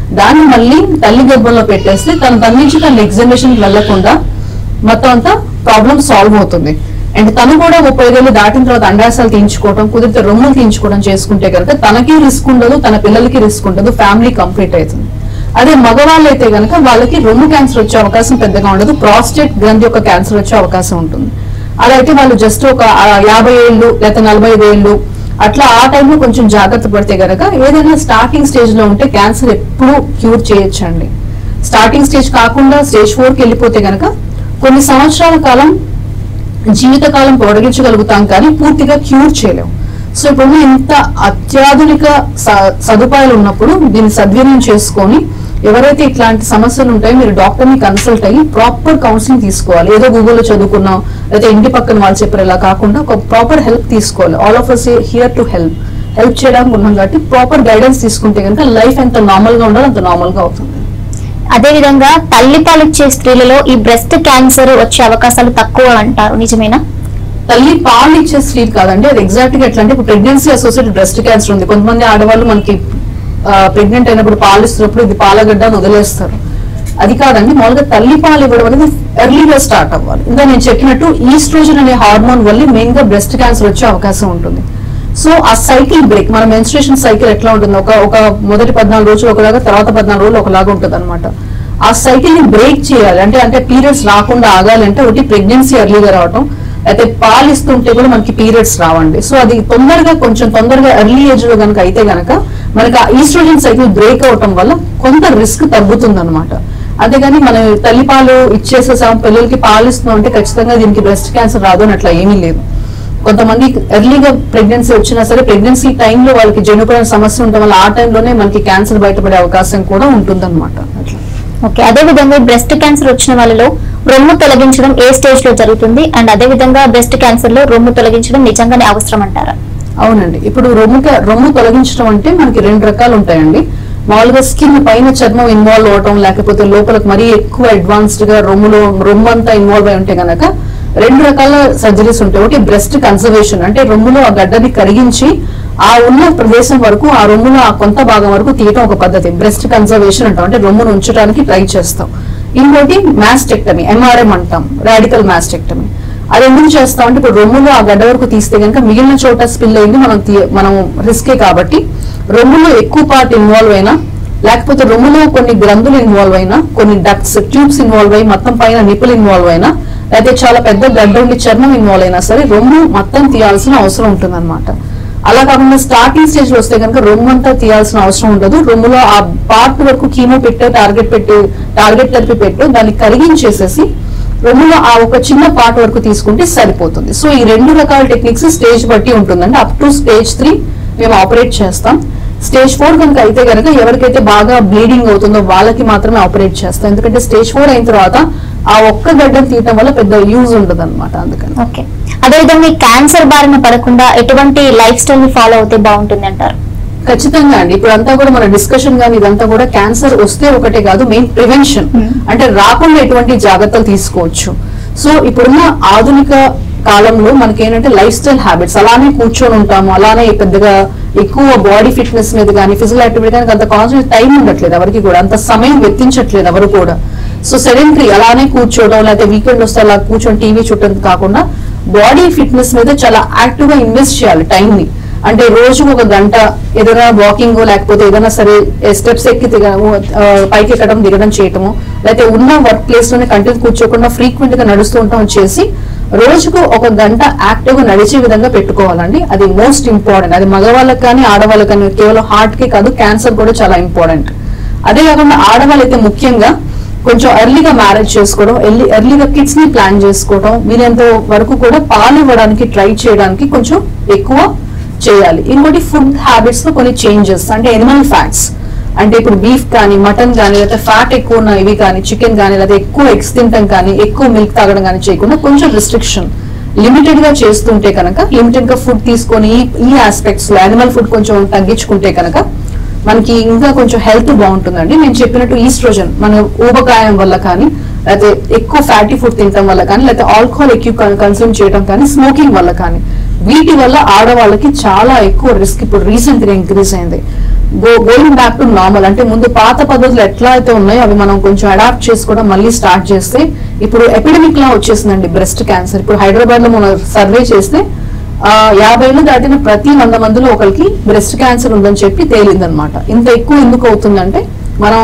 దాన్ని మళ్ళీ తల్లి గర్భంలో పెట్టేస్తే తన తన నుంచి తన ఎగ్జామినేషన్ వెళ్లకుండా మొత్తం అంతా ప్రాబ్లం సాల్వ్ అవుతుంది అండ్ తను కూడా ముప్పై ఐదేళ్ళు దాటిన తర్వాత అండాసాలు తీయించుకోవడం కుదిరితే రొమ్ములు తీయించుకోవడం చేసుకుంటే కనుక తనకి రిస్క్ ఉండదు తన పిల్లలకి రిస్క్ ఉండదు ఫ్యామిలీ కంప్లీట్ అవుతుంది అదే మగవాళ్ళు అయితే కనుక వాళ్ళకి రొమ్ము క్యాన్సర్ వచ్చే అవకాశం పెద్దగా ఉండదు ప్రాస్టేట్ గ్రంథి యొక్క క్యాన్సర్ వచ్చే అవకాశం ఉంటుంది అలా అయితే వాళ్ళు జస్ట్ ఒక ఆ, యాభై ఏళ్ళు లేకపోతే నలభై ఐదు ఏళ్ళు అట్లా ఆ టైంలో కొంచెం జాగ్రత్త పడితే గనక ఏదైనా స్టార్టింగ్ స్టేజ్ లో ఉంటే క్యాన్సర్ ఎప్పుడూ క్యూర్ చేయొచ్చండి స్టార్టింగ్ స్టేజ్ కాకుండా స్టేజ్ ఫోర్ కి వెళ్ళిపోతే గనక కొన్ని సంవత్సరాల కాలం జీవితకాలం పొడిగించగలుగుతాం కానీ పూర్తిగా క్యూర్ చేయలేం సో ఇప్పుడు ఇంత అత్యాధునిక స- సదుపాయాలు ఉన్నప్పుడు దీన్ని సద్వినియోగం చేసుకొని ఎవరైతే ఇట్లాంటి సమస్యలు ఉంటాయో మీరు డాక్టర్ ని కన్సల్ట్ అయ్యి ప్రాపర్ కౌన్సిలింగ్ తీసుకోవాలి ఏదో గూగుల్లో చదువుకున్నాం లేదా ఇంటి పక్కన వాళ్ళు చెప్పారు ఇలా కాకుండా ఒక ప్రాపర్ హెల్ప్ తీసుకోవాలి all of us here to help help చేయడానికి ఉన్నాం కాబట్టి ప్రాపర్ గైడెన్స్ తీసుకుంటే కనుక లైఫ్ ఎంత నార్మల్ గా ఉండాలో అంత నార్మల్ గా అవుతుంది అదే విధంగా తల్లిపాలిచ్చే స్త్రీలలో ఈ బ్రెస్ట్ క్యాన్సర్ వచ్చే అవకాశాలు తక్కువ అంటారు నిజమేనా తల్లి పాలు ఇచ్చే స్త్రీ కాదండి అది ఎగ్జాక్ట్ గా ఎట్లా అంటే ఇప్పుడు ప్రెగ్నెన్సీ అసోసియేటెడ్ బ్రెస్ట్ క్యాన్సర్ ఉంది కొంతమంది ఆడవాళ్ళు మనకి ప్రెగ్నెంట్ అయినప్పుడు పాలు ఇస్తున్నప్పుడు ఇది పాలగడ్డ అని వదిలేస్తారు అది కాదండి మామూలుగా తల్లి పాలు ఇవ్వడం అనేది ఎర్లీగా స్టార్ట్ అవ్వాలి ఇంకా నేను చెప్పినట్టు ఈస్ట్రోజన్ అనే హార్మోన్ వల్ల మెయిన్ గా బ్రెస్ట్ క్యాన్సర్ వచ్చే అవకాశం ఉంటుంది సో ఆ సైకిల్ బ్రేక్ మన మెన్స్ట్రేషన్ సైకిల్ ఎట్లా ఉంటుంది ఒక ఒక మొదటి పద్నాలుగు రోజులు ఒకలాగా తర్వాత పద్నాలుగు రోజులు ఒకలాగా ఉంటుంది అనమాట ఆ సైకిల్ ని బ్రేక్ చేయాలి అంటే అంటే పీరియడ్స్ రాకుండా ఆగాలి అంటే ఒకటి ప్రెగ్నెన్సీ ఎర్లీగా రావటం అయితే పాలు ఇస్తుంటే కూడా మనకి పీరియడ్స్ రావండి సో అది తొందరగా కొంచెం తొందరగా ఎర్లీ ఏజ్ లో కనుక అయితే గనక మనకి ఆ ఈస్ట్రోజన్ సైకిల్ బ్రేక్ అవటం వల్ల కొంత రిస్క్ తగ్గుతుంది అనమాట అంతేగాని మనం తల్లిపాలు ఇచ్చేసేసాం పిల్లలకి పాలు ఇస్తున్నాం అంటే ఖచ్చితంగా దీనికి బ్రెస్ట్ క్యాన్సర్ రాదు అని అట్లా ఏమీ లేదు కొంతమంది ఎర్లీగా ప్రెగ్నెన్సీ వచ్చినా సరే ప్రెగ్నెన్సీ టైంలో వాళ్ళకి జనుపైన సమస్య ఉండటం వల్ల ఆ టైంలోనే మనకి క్యాన్సర్ బయటపడే అవకాశం కూడా ఉంటుందన్నమాట అట్లా ఓకే అదే విధంగా బ్రెస్ట్ క్యాన్సర్ వచ్చిన వాళ్ళలో రొమ్ము తొలగించడం ఏ స్టేజ్ లో జరుగుతుంది అండ్ అదే విధంగా బ్రెస్ట్ క్యాన్సర్ లో రొమ్ము తొలగించడం నిజంగానే అవసరం అంటారా అవునండి ఇప్పుడు రొమ్ము క- రొమ్ము తొలగించడం అంటే మనకి రెండు రకాలు ఉంటాయండి మామూలుగా స్కిన్ పైన చర్మం ఇన్వాల్వ్ అవటం లేకపోతే లోపలికి మరీ ఎక్కువ అడ్వాన్స్డ్ గా రొమ్ములో రొమ్ము అంతా ఇన్వాల్వ్ అయి ఉంటే గనక రెండు రకాల సర్జరీస్ ఉంటాయి ఒకటి బ్రెస్ట్ కన్సర్వేషన్ అంటే రొమ్ములో ఆ గడ్డని కరిగించి ఆ ఉన్న ప్రదేశం వరకు ఆ రొమ్ములో ఆ కొంత భాగం వరకు తీయటం ఒక పద్ధతి బ్రెస్ట్ కన్సర్వేషన్ అంటాం అంటే రొమ్మును ఉంచడానికి ట్రై చేస్తాం ఇంకోటి మాస్టెక్టమీ ఎంఆర్ఎం అంటాం రాడికల్ మాస్టెక్టమీ అది ఎందుకు చేస్తాం అంటే ఇప్పుడు రొమ్ములో ఆ గడ్డ వరకు తీస్తే కనుక మిగిలిన చోట స్పిల్ అయింది మనం తీ- మనం రిస్కే కాబట్టి రొమ్ములో ఎక్కువ పార్ట్ ఇన్వాల్వ్ అయినా లేకపోతే రొమ్ములో కొన్ని గ్రంథులు ఇన్వాల్వ్ అయినా కొన్ని డక్ట్స్ ట్యూబ్స్ ఇన్వాల్వ్ అయ్యి మొత్తం పైన నిపుల్ ఇన్వాల్వ్ అయినా లేకపోతే చాలా పెద్ద గడ్డ ఉండి చర్మం ఇన్వాల్వ్ అయినా సరే రొమ్ము మొత్తం తీయాల్సిన అవసరం ఉంటుంది అలా కాకుండా స్టార్టింగ్ స్టేజ్ లో వస్తే కనుక రొమ్ము అంతా తీయాల్సిన అవసరం ఉండదు రొమ్ములో ఆ పార్ట్ వరకు కీమో పెట్టో టార్గెట్ పెట్టు టార్గెట్ థెరపీ పెట్టు దాన్ని కరిగించేసేసి రొమ్ములో ఆ ఒక చిన్న పార్ట్ వరకు తీసుకుంటే సరిపోతుంది సో ఈ రెండు రకాల టెక్నిక్స్ స్టేజ్ బట్టి ఉంటుందండి అప్ టు స్టేజ్ త్రీ మేము ఆపరేట్ చేస్తాం స్టేజ్ ఫోర్ కనుక అయితే కనుక ఎవరికైతే బాగా బ్లీడింగ్ అవుతుందో వాళ్ళకి మాత్రమే ఆపరేట్ చేస్తాం ఎందుకంటే స్టేజ్ ఫోర్ అయిన తర్వాత ఆ ఒక్క గడ్డను తీయటం వల్ల పెద్ద యూజ్ ఉండదు అనమాట అందుకని ఓకే అదే విధంగా ఈ క్యాన్సర్ బారిన పడకుండా ఎటువంటి లైఫ్ స్టైల్ ని ఫాలో అవుతే బాగుంటుంది అంటారు ఖచ్చితంగా అండి ఇప్పుడు అంతా కూడా మన డిస్కషన్ గానీ ఇదంతా కూడా క్యాన్సర్ వస్తే ఒకటే కాదు మెయిన్ ప్రివెన్షన్ Hmm. అంటే రాకుండా ఎటువంటి జాగ్రత్తలు తీసుకోవచ్చు సో ఇప్పుడున్న ఆధునిక కాలంలో మనకి ఏంటంటే లైఫ్ స్టైల్ హ్యాబిట్స్ అలానే కూర్చొని ఉంటాము అలానే పెద్దగా ఎక్కువ బాడీ ఫిట్నెస్ మీద కానీ ఫిజికల్ యాక్టివిటీ కానీ అంత కాన్సన్ట్రేట్ టైం ఉండట్లేదు ఎవరికి కూడా అంత సమయం వెచ్చించట్లేదు ఎవరు కూడా సో సెడెంటరీ అలానే కూర్చోవడం లేకపోతే వీకెండ్ వస్తే అలా కూర్చొని టీవీ చూడటం కాకుండా బాడీ ఫిట్నెస్ మీద చాలా యాక్టివ్ గా ఇన్వెస్ట్ చేయాలి టైం ని అంటే రోజు ఒక గంట ఏదైనా వాకింగ్ లేకపోతే ఏదైనా సరే స్టెప్స్ ఎక్కి దిగ ఆ, పైకి ఎక్కడం దిగడం చేయటము లేకపోతే ఉన్న వర్క్ ప్లేస్ లోనే కంటిన్యూ కూర్చోకుండా ఫ్రీక్వెంట్ గా నడుస్తూ ఉంటాం చేసి రోజుకు ఒక గంట యాక్టివ్ గా నడిచే విధంగా పెట్టుకోవాలండి అది మోస్ట్ ఇంపార్టెంట్ అది మగవాళ్ళకి కానీ ఆడవాళ్ళకి కానీ కేవలం హార్ట్ కి కాదు క్యాన్సర్ కూడా చాలా ఇంపార్టెంట్ అదే కాకుండా ఆడవాళ్ళు అయితే ముఖ్యంగా కొంచెం ఎర్లీగా మ్యారేజ్ చేసుకోవడం ఎర్లీ ఎర్లీగా కిడ్స్ ని ప్లాన్ చేసుకోవడం వీలైనంత వరకు కూడా పాలు ఇవ్వడానికి ట్రై చేయడానికి కొంచెం ఎక్కువ చేయాలి ఇంకోటి ఫుడ్ హ్యాబిట్స్ లో కొన్ని చేంజెస్ అంటే ఎనిమల్ ఫ్యాట్స్ అంటే ఇప్పుడు బీఫ్ కానీ మటన్ కానీ లేకపోతే ఫ్యాట్ ఎక్కువ ఉన్న ఇవి కానీ చికెన్ కానీ లేదా ఎక్కువ ఎగ్స్ తినడం కానీ ఎక్కువ మిల్క్ తాగడం కానీ చేయకుండా కొంచెం రిస్ట్రిక్షన్ లిమిటెడ్ గా చేస్తుంటే కనుక లిమిటెడ్ గా ఫుడ్ తీసుకొని ఈ- ఈ ఆస్పెక్ట్స్ లో యానిమల్ ఫుడ్ కొంచెం తగ్గించుకుంటే కనుక మనకి ఇంకా కొంచెం హెల్త్ బాగుంటుందండి నేను చెప్పినట్టు ఈస్ట్రోజన్ మన ఊబకాయం వల్ల కానీ లేకపోతే ఎక్కువ ఫ్యాటీ ఫుడ్ తినడం వల్ల కానీ లేకపోతే ఆల్కహాల్ ఎక్కువ కన్సూమ్ చేయడం కానీ స్మోకింగ్ వల్ల కానీ వీటి వల్ల ఆడవాళ్ళకి చాలా ఎక్కువ రిస్క్ ఇప్పుడు రీసెంట్ గా ఇంక్రీజ్ అయింది go going back to normal అంటే ముందు పాత పద్ధతులు ఎట్లా అయితే ఉన్నాయో అవి మనం కొంచెం అడాప్ట్ చేసుకోవడం మళ్ళీ స్టార్ట్ చేస్తే ఇప్పుడు ఎపిడమిక్ లా వచ్చేసిందండి బ్రెస్ట్ క్యాన్సర్ ఇప్పుడు హైదరాబాద్ లో మనం సర్వే చేస్తే ఆ, యాభై ఏళ్ళు దాటిన ప్రతి వంద మందిలో ఒకరికి బ్రెస్ట్ క్యాన్సర్ ఉందని చెప్పి తేలిందనమాట ఇంత ఎక్కువ ఎందుకు అవుతుందంటే మనం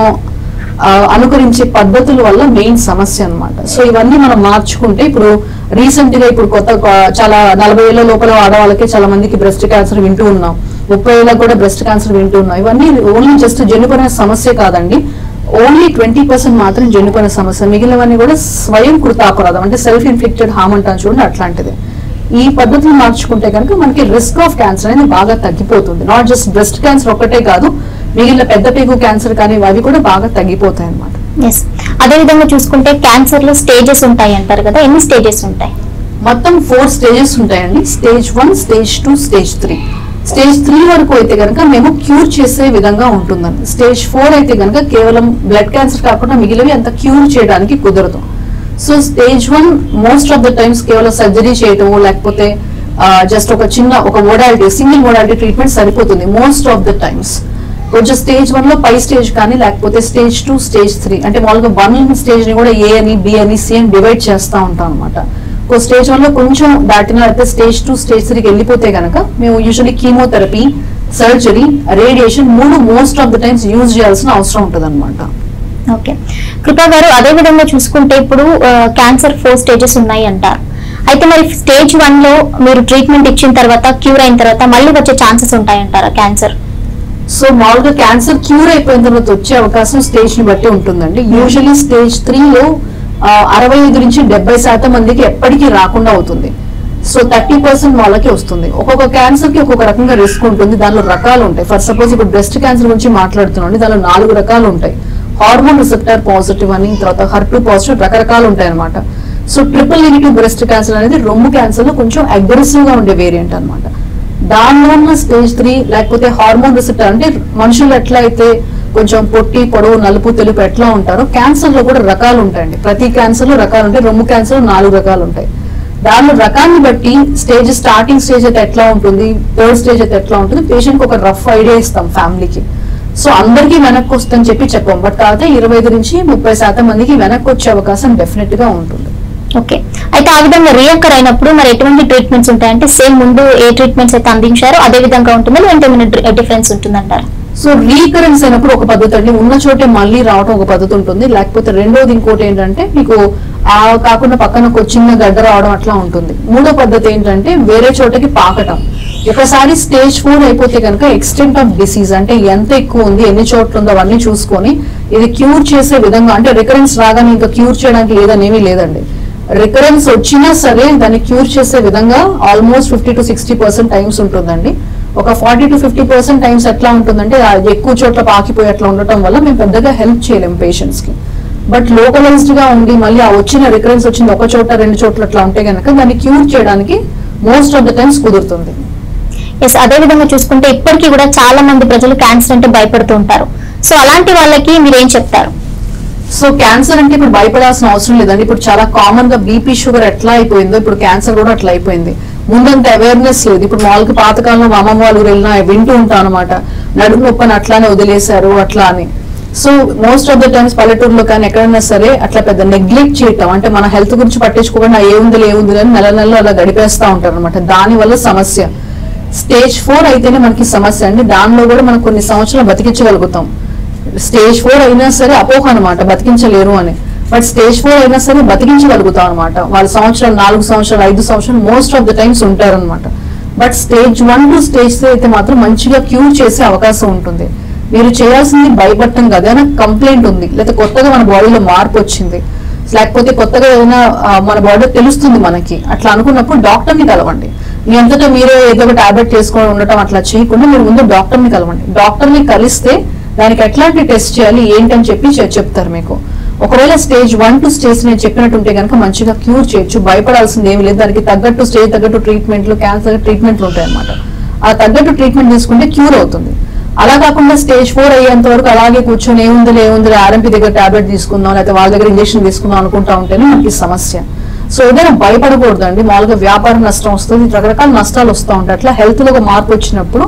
ఆ, అనుకరించే పద్ధతుల వల్ల మెయిన్ సమస్య అన్నమాట సో ఇవన్నీ మనం మార్చుకుంటే ఇప్పుడు రీసెంట్ గా ఇప్పుడు కొత్త కొ- చాలా నలభై ఏళ్ళ లోపల ఆడవాళ్ళకి చాలా మందికి బ్రెస్ట్ క్యాన్సర్ వింటూ ఉన్నాం ముప్పై ఏళ్ళకి కూడా బ్రెస్ట్ క్యాన్సర్ వింటూ ఉన్నాం ఇవన్నీ ఓన్లీ జస్ట్ జన్యుపరమైన సమస్య కాదండి ఓన్లీ ట్వంటీ పర్సెంట్ మాత్రం జన్యుపరమైన సమస్య మిగిలినవన్నీ కూడా స్వయం కృతాపరాధం అంటే సెల్ఫ్ ఇన్ఫ్లిక్టెడ్ హామ్ అంటాం చూడండి అట్లాంటిది ఈ పద్ధతిని మార్చుకుంటే కనుక మనకి రిస్క్ ఆఫ్ క్యాన్సర్ అనేది బాగా తగ్గిపోతుంది నాట్ జస్ట్ బ్రెస్ట్ క్యాన్సర్ ఒక్కటే కాదు మిగిలిన పెద్ద పేగు క్యాన్సర్ కానీ అవి కూడా బాగా తగ్గిపోతాయి అన్నమాట ఎస్ అదే విధంగా చూసుకుంటే క్యాన్సర్ లో స్టేజెస్ ఉంటాయి అంటారు కదా ఎన్ని స్టేజెస్ ఉంటాయి మొత్తం ఫోర్ స్టేజెస్ ఉంటాయండి stage one stage two stage three stage three వరకు అయితే కనుక మేము క్యూర్ చేసే విధంగా ఉంటుందండి స్టేజ్ ఫోర్ అయితే కనుక కేవలం బ్లడ్ క్యాన్సర్ కాకుండా మిగిలినవి అంత క్యూర్ చేయడానికి కుదరదు so stage one most of the times కేవలం సర్జరీ చేయటము లేకపోతే జస్ట్ ఒక చిన్న ఒక మోడాలిటీ సింగిల్ మోడాలిటీ ట్రీట్మెంట్ సరిపోతుంది మోస్ట్ ఆఫ్ ద టైమ్స్ కొంచెం స్టేజ్ వన్ లో పై స్టేజ్ కానీ లేకపోతే స్టేజ్ టూ స్టేజ్ త్రీ అంటే మామూలుగా వన్ స్టేజ్ ని కూడా ఏ అని బి అని సి అని డివైడ్ చేస్తా ఉంటాం అనమాట ఒక స్టేజ్ వన్ లో కొంచెం దాటిన అయితే స్టేజ్ టూ స్టేజ్ త్రీకి వెళ్ళిపోతే గనక మేము యూజువల్లీ కీమోథెరపీ సర్జరీ రేడియేషన్ మూడు most of the times use చేయాల్సిన అవసరం ఉంటుంది అనమాట ఓకే కృపా గారు అదే విధంగా చూసుకుంటే ఇప్పుడు క్యాన్సర్ ఫోర్ స్టేజెస్ ఉన్నాయి అంటారు అయితే మరి స్టేజ్ వన్ లో మీరు ట్రీట్మెంట్ ఇచ్చిన తర్వాత క్యూర్ అయిన తర్వాత మళ్ళీ వచ్చే ఛాన్సెస్ ఉంటాయంటారా క్యాన్సర్ సో మామూలుగా క్యాన్సర్ క్యూర్ అయిపోయిన తర్వాత వచ్చే అవకాశం స్టేజ్ ని బట్టి ఉంటుందండి యూజువల్లీ స్టేజ్ త్రీలో అరవై ఐదు నుంచి డెబ్బై శాతం మందికి ఎప్పటికీ రాకుండా అవుతుంది సో థర్టీ పర్సెంట్ వాళ్ళకి వస్తుంది ఒక్కొక్క క్యాన్సర్ కి ఒక్కొక్క రకంగా రిస్క్ ఉంటుంది దానిలో రకాలు ఉంటాయి ఫర్ సపోజ్ ఇప్పుడు బ్రెస్ట్ క్యాన్సర్ గురించి మాట్లాడుతున్నాం దానిలో నాలుగు రకాలు ఉంటాయి హార్మోన్ రిసెప్టర్ పాజిటివ్ అని తర్వాత హర్టు పాజిటివ్ రకరకాలు ఉంటాయి అనమాట so triple negative breast cancer అనేది రొమ్ము క్యాన్సర్ లో కొంచెం అగ్రెసివ్ గా ఉండే వేరియంట్ అన్నమాట దానిలో ఉన్న స్టేజ్ త్రీ లేకపోతే హార్మోన్ రిసెప్టర్ అంటే మనుషులు ఎట్లా అయితే కొంచెం పొట్టి పొడవు నలుపు తెలుపు ఎట్లా ఉంటారో క్యాన్సర్ లో కూడా రకాలు ఉంటాయండి ప్రతి క్యాన్సర్ లో రకాలు ఉంటాయి రొమ్ము క్యాన్సర్ లో నాలుగు రకాలు ఉంటాయి దానిలో రకాన్ని బట్టి స్టేజ్ స్టార్టింగ్ స్టేజ్ అయితే ఎట్లా ఉంటుంది థర్డ్ స్టేజ్ అయితే ఎట్లా ఉంటుంది పేషెంట్ కి ఒక రఫ్ ఐడియా ఇస్తాం ఫ్యామిలీకి సో అందరికీ వెనక్కి వస్తుందని చెప్పి చెప్పాం బట్ కాకపోతే ఇరవై ఐదు నుంచి ముప్పై శాతం మందికి వెనక్కి వచ్చే అవకాశం డెఫినెట్ గా ఉంటుంది ఓకే అయితే ఆ విధంగా రియక్కర్ అయినప్పుడు మరి ఎటువంటి ట్రీట్మెంట్స్ ఉంటాయంటే సేమ్ ముందు ఏ ట్రీట్మెంట్స్ అయితే అందించారో అదే విధంగా ఉంటుందా లేదంటే ఏమైనా డిఫరెన్స్ ఉంటుందంటారా సో రీకరెన్స్ అయినప్పుడు ఒక పద్ధతి అండి ఉన్న చోటే మళ్ళీ రావడం ఒక పద్ధతి ఉంటుంది లేకపోతే రెండోది ఇంకోటి ఏంటంటే మీకు ఆ కాకుండా పక్కన ఒక చిన్న గడ్డ రావడం అట్లా ఉంటుంది మూడో పద్ధతి ఏంటంటే వేరే చోటకి పాకటం ఒకసారి స్టేజ్ ఫోర్ అయిపోతే కనుక ఎక్స్టెంట్ ఆఫ్ డిసీజ్ అంటే ఎంత ఎక్కువ ఉంది ఎన్ని చోట్ల ఉందో అవన్నీ చూసుకొని ఇది క్యూర్ చేసే విధంగా అంటే రికరెన్స్ రాగానే ఇంకా క్యూర్ చేయడానికి లేదని ఏమీ లేదండి రికరెన్స్ వచ్చినా సరే దాన్ని క్యూర్ చేసే విధంగా almost fifty to sixty percent times ఉంటుందండి ఒక forty to fifty percent times ఎట్లా ఉంటుందంటే అది ఎక్కువ చోట్ల పాకిపోయి అట్లా ఉండటం వల్ల మేము పెద్దగా హెల్ప్ చేయలేం పేషెంట్స్ కి బట్ లోకలైజ్డ్ గా ఉండి మళ్ళీ ఆ వచ్చిన రికరెన్స్ వచ్చింది ఒక చోట రెండు చోట్ల అట్లా ఉంటే గనక దాన్ని క్యూర్ చేయడానికి మోస్ట్ ఆఫ్ ద టైమ్స్ కుదురుతుంది ఎస్ అదే విధంగా చూసుకుంటే ఇప్పటికీ కూడా చాలా మంది ప్రజలు క్యాన్సర్ అంటే భయపడుతూ ఉంటారు సో అలాంటి వాళ్ళకి మీరు ఏం చెప్తారు సో క్యాన్సర్ అంటే ఇప్పుడు భయపడాల్సిన అవసరం లేదండి ఇప్పుడు చాలా కామన్ గా బీపీ షుగర్ ఎట్లా అయిపోయిందో ఇప్పుడు క్యాన్సర్ కూడా అట్లా అయిపోయింది ముందంత అవేర్నెస్ లేదు ఇప్పుడు మామూలుగా పాతకాలంలో మా అమ్మమ్మ వాళ్ళు ఊరు వెళ్ళినా వింటూ ఉంటాం అనమాట నడుము నొప్పని అట్లానే వదిలేశారు అట్లా అని so most of the times పల్లెటూరులో కానీ ఎక్కడైనా సరే అట్లా పెద్ద నెగ్లెక్ట్ చేయటం అంటే మన హెల్త్ గురించి పట్టించుకోకుండా ఏముంది ఏముంది అని నెల నెలలో అలా గడిపేస్తా ఉంటారు అనమాట దాని వల్ల సమస్య స్టేజ్ ఫోర్ అయితేనే మనకి సమస్య అండి దానిలో కూడా మనం కొన్ని సంవత్సరాలు బతికించగలుగుతాం స్టేజ్ ఫోర్ అయినా సరే అపోహ అనమాట బతికించలేరు అని బట్ స్టేజ్ ఫోర్ అయినా సరే బతికించగలుగుతాం అనమాట వాళ్ళ సంవత్సరాలు నాలుగు సంవత్సరాలు ఐదు సంవత్సరాలు మోస్ట్ ఆఫ్ ద టైమ్స్ ఉంటారనమాట but stage one to stage three అయితే మాత్రం మంచిగా క్యూర్ చేసే అవకాశం ఉంటుంది మీరు చేయాల్సింది భయపడటం కదా ఏదైనా కంప్లైంట్ ఉంది లేదా కొత్తగా మన బాడీలో మార్పు వచ్చింది లేకపోతే కొత్తగా ఏదైనా ఆ, మన బాడీలో తెలుస్తుంది మనకి అట్లా అనుకున్నప్పుడు డాక్టర్ ని కలవండి మీ అంతటా మీరే ఏదో ఒక టాబ్లెట్ చేసుకొని ఉండటం అట్లా చేయకుండా మీరు ముందు డాక్టర్ ని కలవండి డాక్టర్ ని కలిస్తే దానికి ఎట్లాంటి టెస్ట్ చేయాలి ఏంటని చెప్పి చె- చెప్తారు మీకు ఒకవేళ స్టేజ్ వన్ టు స్టేజ్ నేను చెప్పినట్టుంటే కనుక మంచిగా క్యూర్ చేయొచ్చు భయపడాల్సింది ఏమి లేదు దానికి తగ్గట్టు స్టేజ్ తగ్గట్టు ట్రీట్మెంట్లు క్యాన్సర్ ట్రీట్మెంట్లు ఉంటాయి అన్నమాట ఆ తగ్గట్టు ట్రీట్మెంట్ తీసుకుంటే క్యూర్ అవుతుంది అలా కాకుండా స్టేజ్ ఫోర్ అయ్యేంత వరకు అలాగే కూర్చొని ఏముంది ఏముంది ఆర్ఎంపీ దగ్గర టాబ్లెట్ తీసుకుందాం లేకపోతే వాళ్ళ దగ్గర ఇంజెక్షన్ తీసుకుందాం అనుకుంటా ఉంటేనే మనకి సమస్య సో ఏదైనా భయపడకూడదు అండి మామూలుగా వ్యాపార నష్టం వస్తుంది రకరకాల నష్టాలు వస్తూ ఉంటాయి అట్లా హెల్త్ లో ఒక మార్పు వచ్చినప్పుడు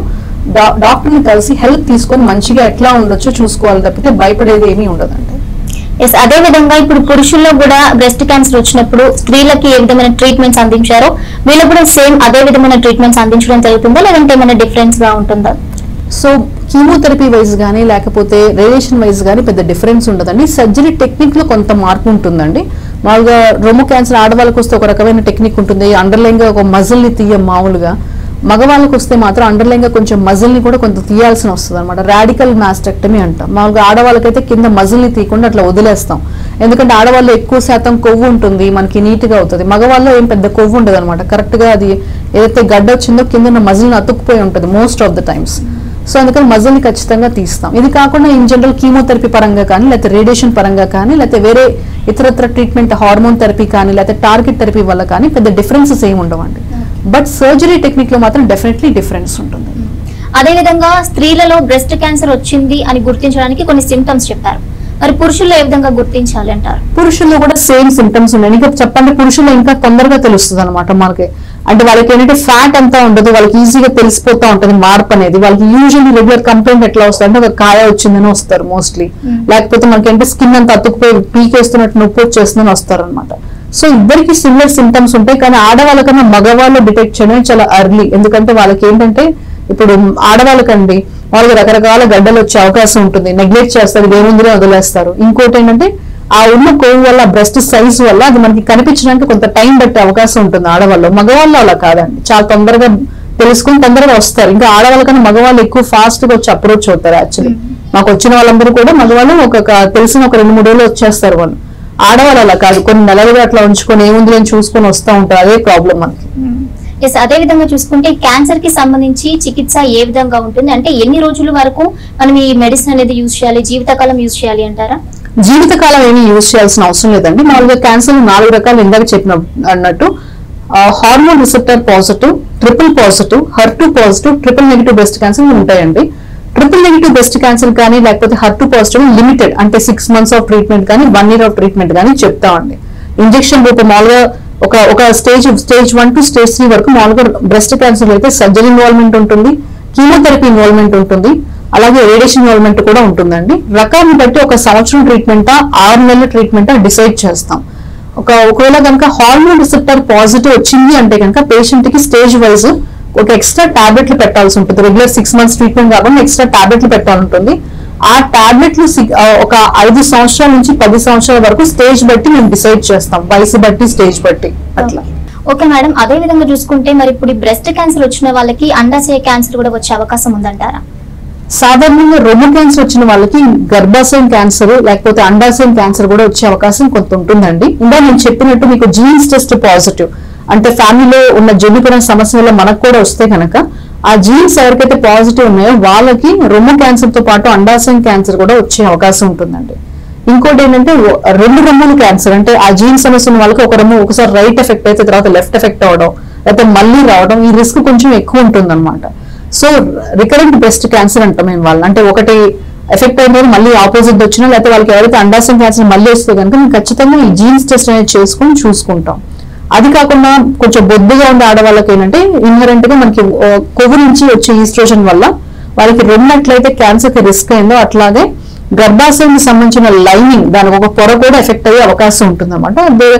డా- డాక్టర్ని కలిసి హెల్ప్ తీసుకొని మంచిగా ఎట్లా ఉండొచ్చో చూసుకోవాలి తప్పితే భయపడేది ఏమీ ఉండదండి ఎస్ అదే విధంగా ఇప్పుడు పురుషుల్లో కూడా బ్రెస్ట్ క్యాన్సర్ వచ్చినప్పుడు స్త్రీలకి ఏ విధమైన ట్రీట్మెంట్స్ అందించారో వీళ్ళకి కూడా సేమ్ అదే విధమైన ట్రీట్మెంట్స్ అందించడం జరుగుతుందా లేదంటే ఏమైనా డిఫరెన్స్ గా ఉంటుందా సో కీమోథెరపీ వైజ్ కానీ లేకపోతే రేడియేషన్ వైజ్ కానీ పెద్ద డిఫరెన్స్ ఉండదండి సర్జరీ టెక్నిక్ లో కొంత మార్పు ఉంటుందండి మామూలుగా రొమ్ము క్యాన్సర్ ఆడవాళ్ళకి వస్తే ఒక రకమైన టెక్నిక్ ఉంటుంది అండర్లైన్ గా ఒక మజిల్ ని తీయ మామూలుగా మగవాళ్ళకి వస్తే మాత్రం అండర్లైన్ గా కొంచెం మజిల్ ని కూడా కొంత తీయాల్సిన వస్తుంది అనమాట రాడికల్ మాస్టెక్టమీ అంటాం మామూలుగా ఆడవాళ్ళకైతే కింద మజిల్ ని తీయకుండా అట్లా వదిలేస్తాం ఎందుకంటే ఆడవాళ్ళు ఎక్కువ శాతం కొవ్వు ఉంటుంది మనకి నీట్ గా అవుతుంది మగవాళ్ళు ఏం పెద్ద కొవ్వు ఉండదు అనమాట కరెక్ట్ గా అది ఏదైతే గడ్డ వచ్చిందో కింద ఉన్న మజిల్ అతుక్కుపోయి ఉంటుంది most of the times so అందుకని మజిల్ ని ఖచ్చితంగా తీస్తాం ఇది కాకుండా ఇన్ జనరల్ కీమోథెరపీ పరంగా కానీ లేకపోతే రేడియేషన్ పరంగా కానీ లేకపోతే వేరే ఇతరత్ర ట్రీట్మెంట్ హార్మోన్ థెరపీ కానీ లేకపోతే టార్గెట్ థెరపీ వల్ల కానీ పెద్ద డిఫరెన్సెస్ ఏమి ఉండవండి బట్ సర్జరీ టెక్నిక్ లో మాత్రం డెఫినెట్లీ డిఫరెన్స్ ఉంటుంది అదే విధంగా స్త్రీలలో బ్రెస్ట్ క్యాన్సర్ వచ్చింది అని గుర్తించడానికి కొన్ని సిమ్టమ్స్ చెప్పారు మరి పురుషుల్లో ఏ విధంగా గుర్తించాలి అంటారు పురుషుల్లో కూడా సేమ్ సిమ్టమ్స్ ఉన్నాయి ఇంకా చెప్పండి పురుషుల్లో ఇంకా తొందరగా తెలుస్తుంది అనమాట మనకి అంటే వాళ్ళకి ఏంటంటే ఫ్యాట్ అంతా ఉండదు వాళ్ళకి ఈజీగా తెలిసిపోతా ఉంటది మార్పు అనేది వాళ్ళకి యూజువల్లీ రెగ్యులర్ కంప్లైంట్ ఎట్లా వస్తుంది అంటే ఒక కాయ వచ్చిందని వస్తారు మోస్ట్లీ లేకపోతే మనకి ఏంటంటే స్కిన్ అంతా అతుక్కుపోయి పీకేస్తున్నట్టు నొప్పి వచ్చేస్తుందని వస్తారు అనమాట సో ఇద్దరికి సిమిలర్ సిమ్టమ్స్ ఉంటాయి కానీ ఆడవాళ్ళకన్నా మగవాళ్ళు డిటెక్ట్ చేయడం చాలా అర్లీ ఎందుకంటే వాళ్ళకి ఏంటంటే ఇప్పుడు ఆడవాళ్ళకండి వాళ్ళకి రకరకాల గడ్డలు వచ్చే అవకాశం ఉంటుంది నెగ్లెక్ట్ చేస్తారు వేరుందిలో వదిలేస్తారు ఇంకోటి ఏంటంటే ఆ ఉన్న కొవ్వు వల్ల బ్రెస్ట్ సైజ్ వల్ల అది మనకి కనిపించడానికి కొంత టైం పట్టే అవకాశం ఉంటుంది ఆడవాళ్ళు మగవాళ్ళు అలా కాదండి చాలా తొందరగా తెలుసుకుని తొందరగా వస్తారు ఇంకా ఆడవాళ్ళ కన్నా మగవాళ్ళు ఎక్కువ ఫాస్ట్ గా వచ్చి అప్రోచ్ అవుతారు యాక్చువల్లీ మాకు వచ్చిన వాళ్ళందరూ కూడా మగవాళ్ళు ఒక ఒక- తెలిసిన ఒక రెండు మూడు రోజులు వచ్చేస్తారు వాళ్ళు ఆడవాళ్ళు అలా కాదు కొన్ని నెలలుగా అట్లా ఉంచుకొని ఏముంది అని చూసుకొని వస్తూ ఉంటారు అదే ప్రాబ్లం మనకి ఎస్ అదే విధంగా చూసుకుంటే క్యాన్సర్ కి సంబంధించి చికిత్స ఏ విధంగా ఉంటుంది అంటే ఎన్ని రోజుల వరకు మనం ఈ మెడిసిన్ అనేది యూజ్ చేయాలి జీవితకాలం యూజ్ చేయాలి అంటారా జీవితకాలం ఏమీ యూజ్ చేయాల్సిన అవసరం లేదండి మామూలుగా క్యాన్సర్ నాలుగు రకాలు ఇందాక చెప్పిన అన్నట్టు hormone receptor positive triple positive HER two positive triple negative breast cancer ఉంటాయండి ట్రిపుల్ నెగిటివ్ బ్రెస్ట్ క్యాన్సర్ కానీ లేకపోతే హర్టు పాజిటివ్ లిమిటెడ్ అంటే సిక్స్ మంత్స్ ఆఫ్ ట్రీట్మెంట్ కానీ వన్ ఇయర్ ఆఫ్ ట్రీట్మెంట్ కానీ చెప్తామండి ఇంజెక్షన్ రూపం మామూలుగా ఒక ఒక stage stage one to stage three వరకు మామూలుగా బ్రెస్ట్ క్యాన్సర్ అయితే సర్జరీ ఇన్వాల్వ్మెంట్ ఉంటుంది కీమోథెరపీ ఇన్వాల్వ్మెంట్ ఉంటుంది అలాగే రేడియేషన్ ఇన్వాల్వ్మెంట్ కూడా ఉంటుందండి రకాన్ని బట్టి ఒక సంవత్సరం ట్రీట్మెంటా ఆరు నెలల ట్రీట్మెంటా డిసైడ్ చేస్తాం ఒక ఒకవేళ కనుక హార్మోన్ రిసెప్టర్ పాజిటివ్ వచ్చింది అంటే కనుక పేషెంట్ కి స్టేజ్ వైజ్ ఒక ఎక్స్ట్రా టాబ్లెట్లు పెట్టాల్సి ఉంటుంది రెగ్యులర్ సిక్స్ మంత్స్ ట్రీట్మెంట్ కాకుండా ఎక్స్ట్రా టాబ్లెట్లు పెట్టాలి ఉంటుంది ఆ టాబ్లెట్లు సి- ఆ, ఒక ఐదు సంవత్సరాల నుంచి పది సంవత్సరాల వరకు స్టేజ్ బట్టి మేము డిసైడ్ చేస్తాం వయసు బట్టి స్టేజ్ బట్టి అట్లా ఓకే మేడం అదే విధంగా చూసుకుంటే మరి ఇప్పుడు బ్రెస్ట్ క్యాన్సర్ వచ్చిన వాళ్ళకి అండాశయ క్యాన్సర్ కూడా వచ్చే అవకాశం ఉందంటారా సాధారణంగా రొమ్ము క్యాన్సర్ వచ్చిన వాళ్ళకి గర్భాశయం క్యాన్సర్ లేకపోతే అండాశయం క్యాన్సర్ కూడా వచ్చే అవకాశం కొంత ఉంటుందండి ఇంకా నేను చెప్పినట్టు మీకు జీన్స్ టెస్ట్ పాజిటివ్ అంటే ఫ్యామిలీలో ఉన్న జన్యుపర సమస్య వల్ల మనకు కూడా వస్తే కనుక ఆ జీన్స్ ఎవరికైతే పాజిటివ్ ఉన్నాయో వాళ్ళకి రొమ్ము క్యాన్సర్ తో పాటు అండాశయం క్యాన్సర్ కూడా వచ్చే అవకాశం ఉంటుందండి ఇంకోటి ఏంటంటే ఓ- రెండు రొమ్ముల క్యాన్సర్ అంటే ఆ జీన్ సమస్య ఉన్న వాళ్ళకి ఒక రొమ్ము ఒకసారి రైట్ ఎఫెక్ట్ అయితే తర్వాత లెఫ్ట్ ఎఫెక్ట్ అవడం లేకపోతే మళ్ళీ రావడం ఈ రిస్క్ కొంచెం ఎక్కువ ఉంటుంది సో రికరెంట్ బ్రెస్ట్ క్యాన్సర్ అంటాం మేము వాళ్ళని అంటే ఒకటి ఎఫెక్ట్ అయిన తర్వాత మళ్ళీ ఆపోజిట్ వచ్చినా లేకపోతే వాళ్ళకి ఎవరైతే అండాశయం క్యాన్సర్ మళ్ళీ వస్తే కనుక మేము ఖచ్చితంగా ఈ జీన్స్ టెస్ట్ అనేది చేసుకొని చూసుకుంటాం అది కాకుండా కొంచెం బొద్దుగా ఉండే ఆడవాళ్ళకి ఏంటంటే ఇన్హరెంట్ గా మనకి ఆ, కొవ్వు నుంచి వచ్చే ఈస్ట్రోజన్ వల్ల వాళ్ళకి రెండట్లయితే క్యాన్సర్ కి రిస్క్ అయిందో అట్లాగే గర్భాశయానికి సంబంధించిన లైనింగ్ దానికి ఒక పొర కూడా ఎఫెక్ట్ అయ్యే అవకాశం ఉంటుంది అనమాట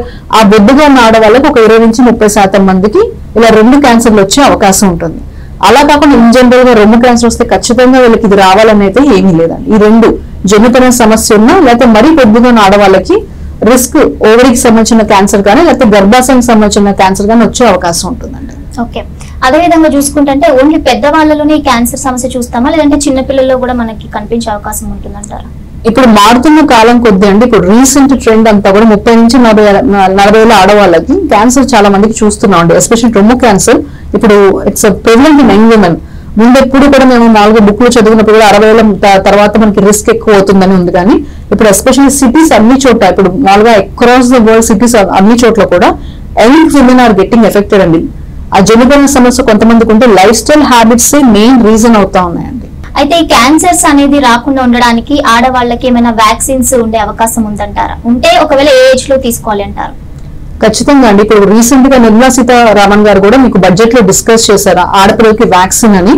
ఆ బొద్దుగా ఉన్న ఆడవాళ్ళకి ఒక ఇరవై నుంచి ముప్పై శాతం మందికి ఇలా రెండు క్యాన్సర్లు వచ్చే అవకాశం ఉంటుంది అలా కాకుండా ఇన్ జనరల్ గా రొమ్ము క్యాన్సర్ వస్తే ఖచ్చితంగా వీళ్ళకి ఇది రావాలని అయితే ఏమీ లేదండి ఈ రెండు జన్యుపరమైన సమస్య ఉన్నా లేకపోతే మరీ పొద్దుగా ఉన్న ఆడవాళ్ళకి రిస్క్ ఓవరీకి సంబంధించిన క్యాన్సర్ కానీ లేకపోతే గర్భాశయానికి సంబంధించిన క్యాన్సర్ కానీ వచ్చే అవకాశం ఉంటుందండి ఓకే అదే విధంగా చూసుకుంటే ఓన్లీ పెద్దవాళ్ళలోనే ఈ క్యాన్సర్ సమస్య చూస్తామా లేదంటే చిన్న పిల్లల్లో కూడా మనకి కనిపించే అవకాశం ఉంటుందంటారా ఇప్పుడు మారుతున్న కాలం కొద్దీ అండి ఇప్పుడు రీసెంట్ ట్రెండ్ అంతా కూడా ముప్పై నుంచి నలభై నలభై ఏళ్ళ ఆడవాళ్ళకి క్యాన్సర్ చాలా మందికి చూస్తున్నాం అండి ఎస్పెషల్లీ రొమ్ము క్యాన్సర్ ఇప్పుడు it's prevalent in young women ముందు ఎప్పుడు కూడా మేము నాలుగు బుక్లు చదివినప్పుడు కూడా అరవై ఏళ్ళ త- తర్వాత మనకి రిస్క్ ఎక్కువ అవుతుందని ఉంది కానీ ఇప్పుడు ఎస్పెషల్లీ సిటీస్ అన్ని చోట్ల ఇప్పుడు మామూలుగా అక్రాస్ ద వరల్డ్ సిటీస్ అన్ని చోట్ల కూడా young women are getting affected అండి ఆ జనుపరమైన సమస్య కొంతమందికి ఉంటే lifestyle habits main reason అవుతా ఉన్నాయండి అయితే ఈ క్యాన్సర్స్ అనేది రాకుండా ఉండడానికి ఆడవాళ్ళకి ఏమైనా వ్యాక్సిన్స్ ఉండే అవకాశం ఉందంటారా ఉంటే ఒకవేళ ఏ ఏజ్ లో తీసుకోవాలి అంటారు ఖచ్చితంగా అండి ఇప్పుడు రీసెంట్ గా నిర్మలా సీతారామన్ గారు కూడా మీకు బడ్జెట్ లో డిస్కస్ చేశారు ఆడపిల్లలకి వ్యాక్సిన్ అని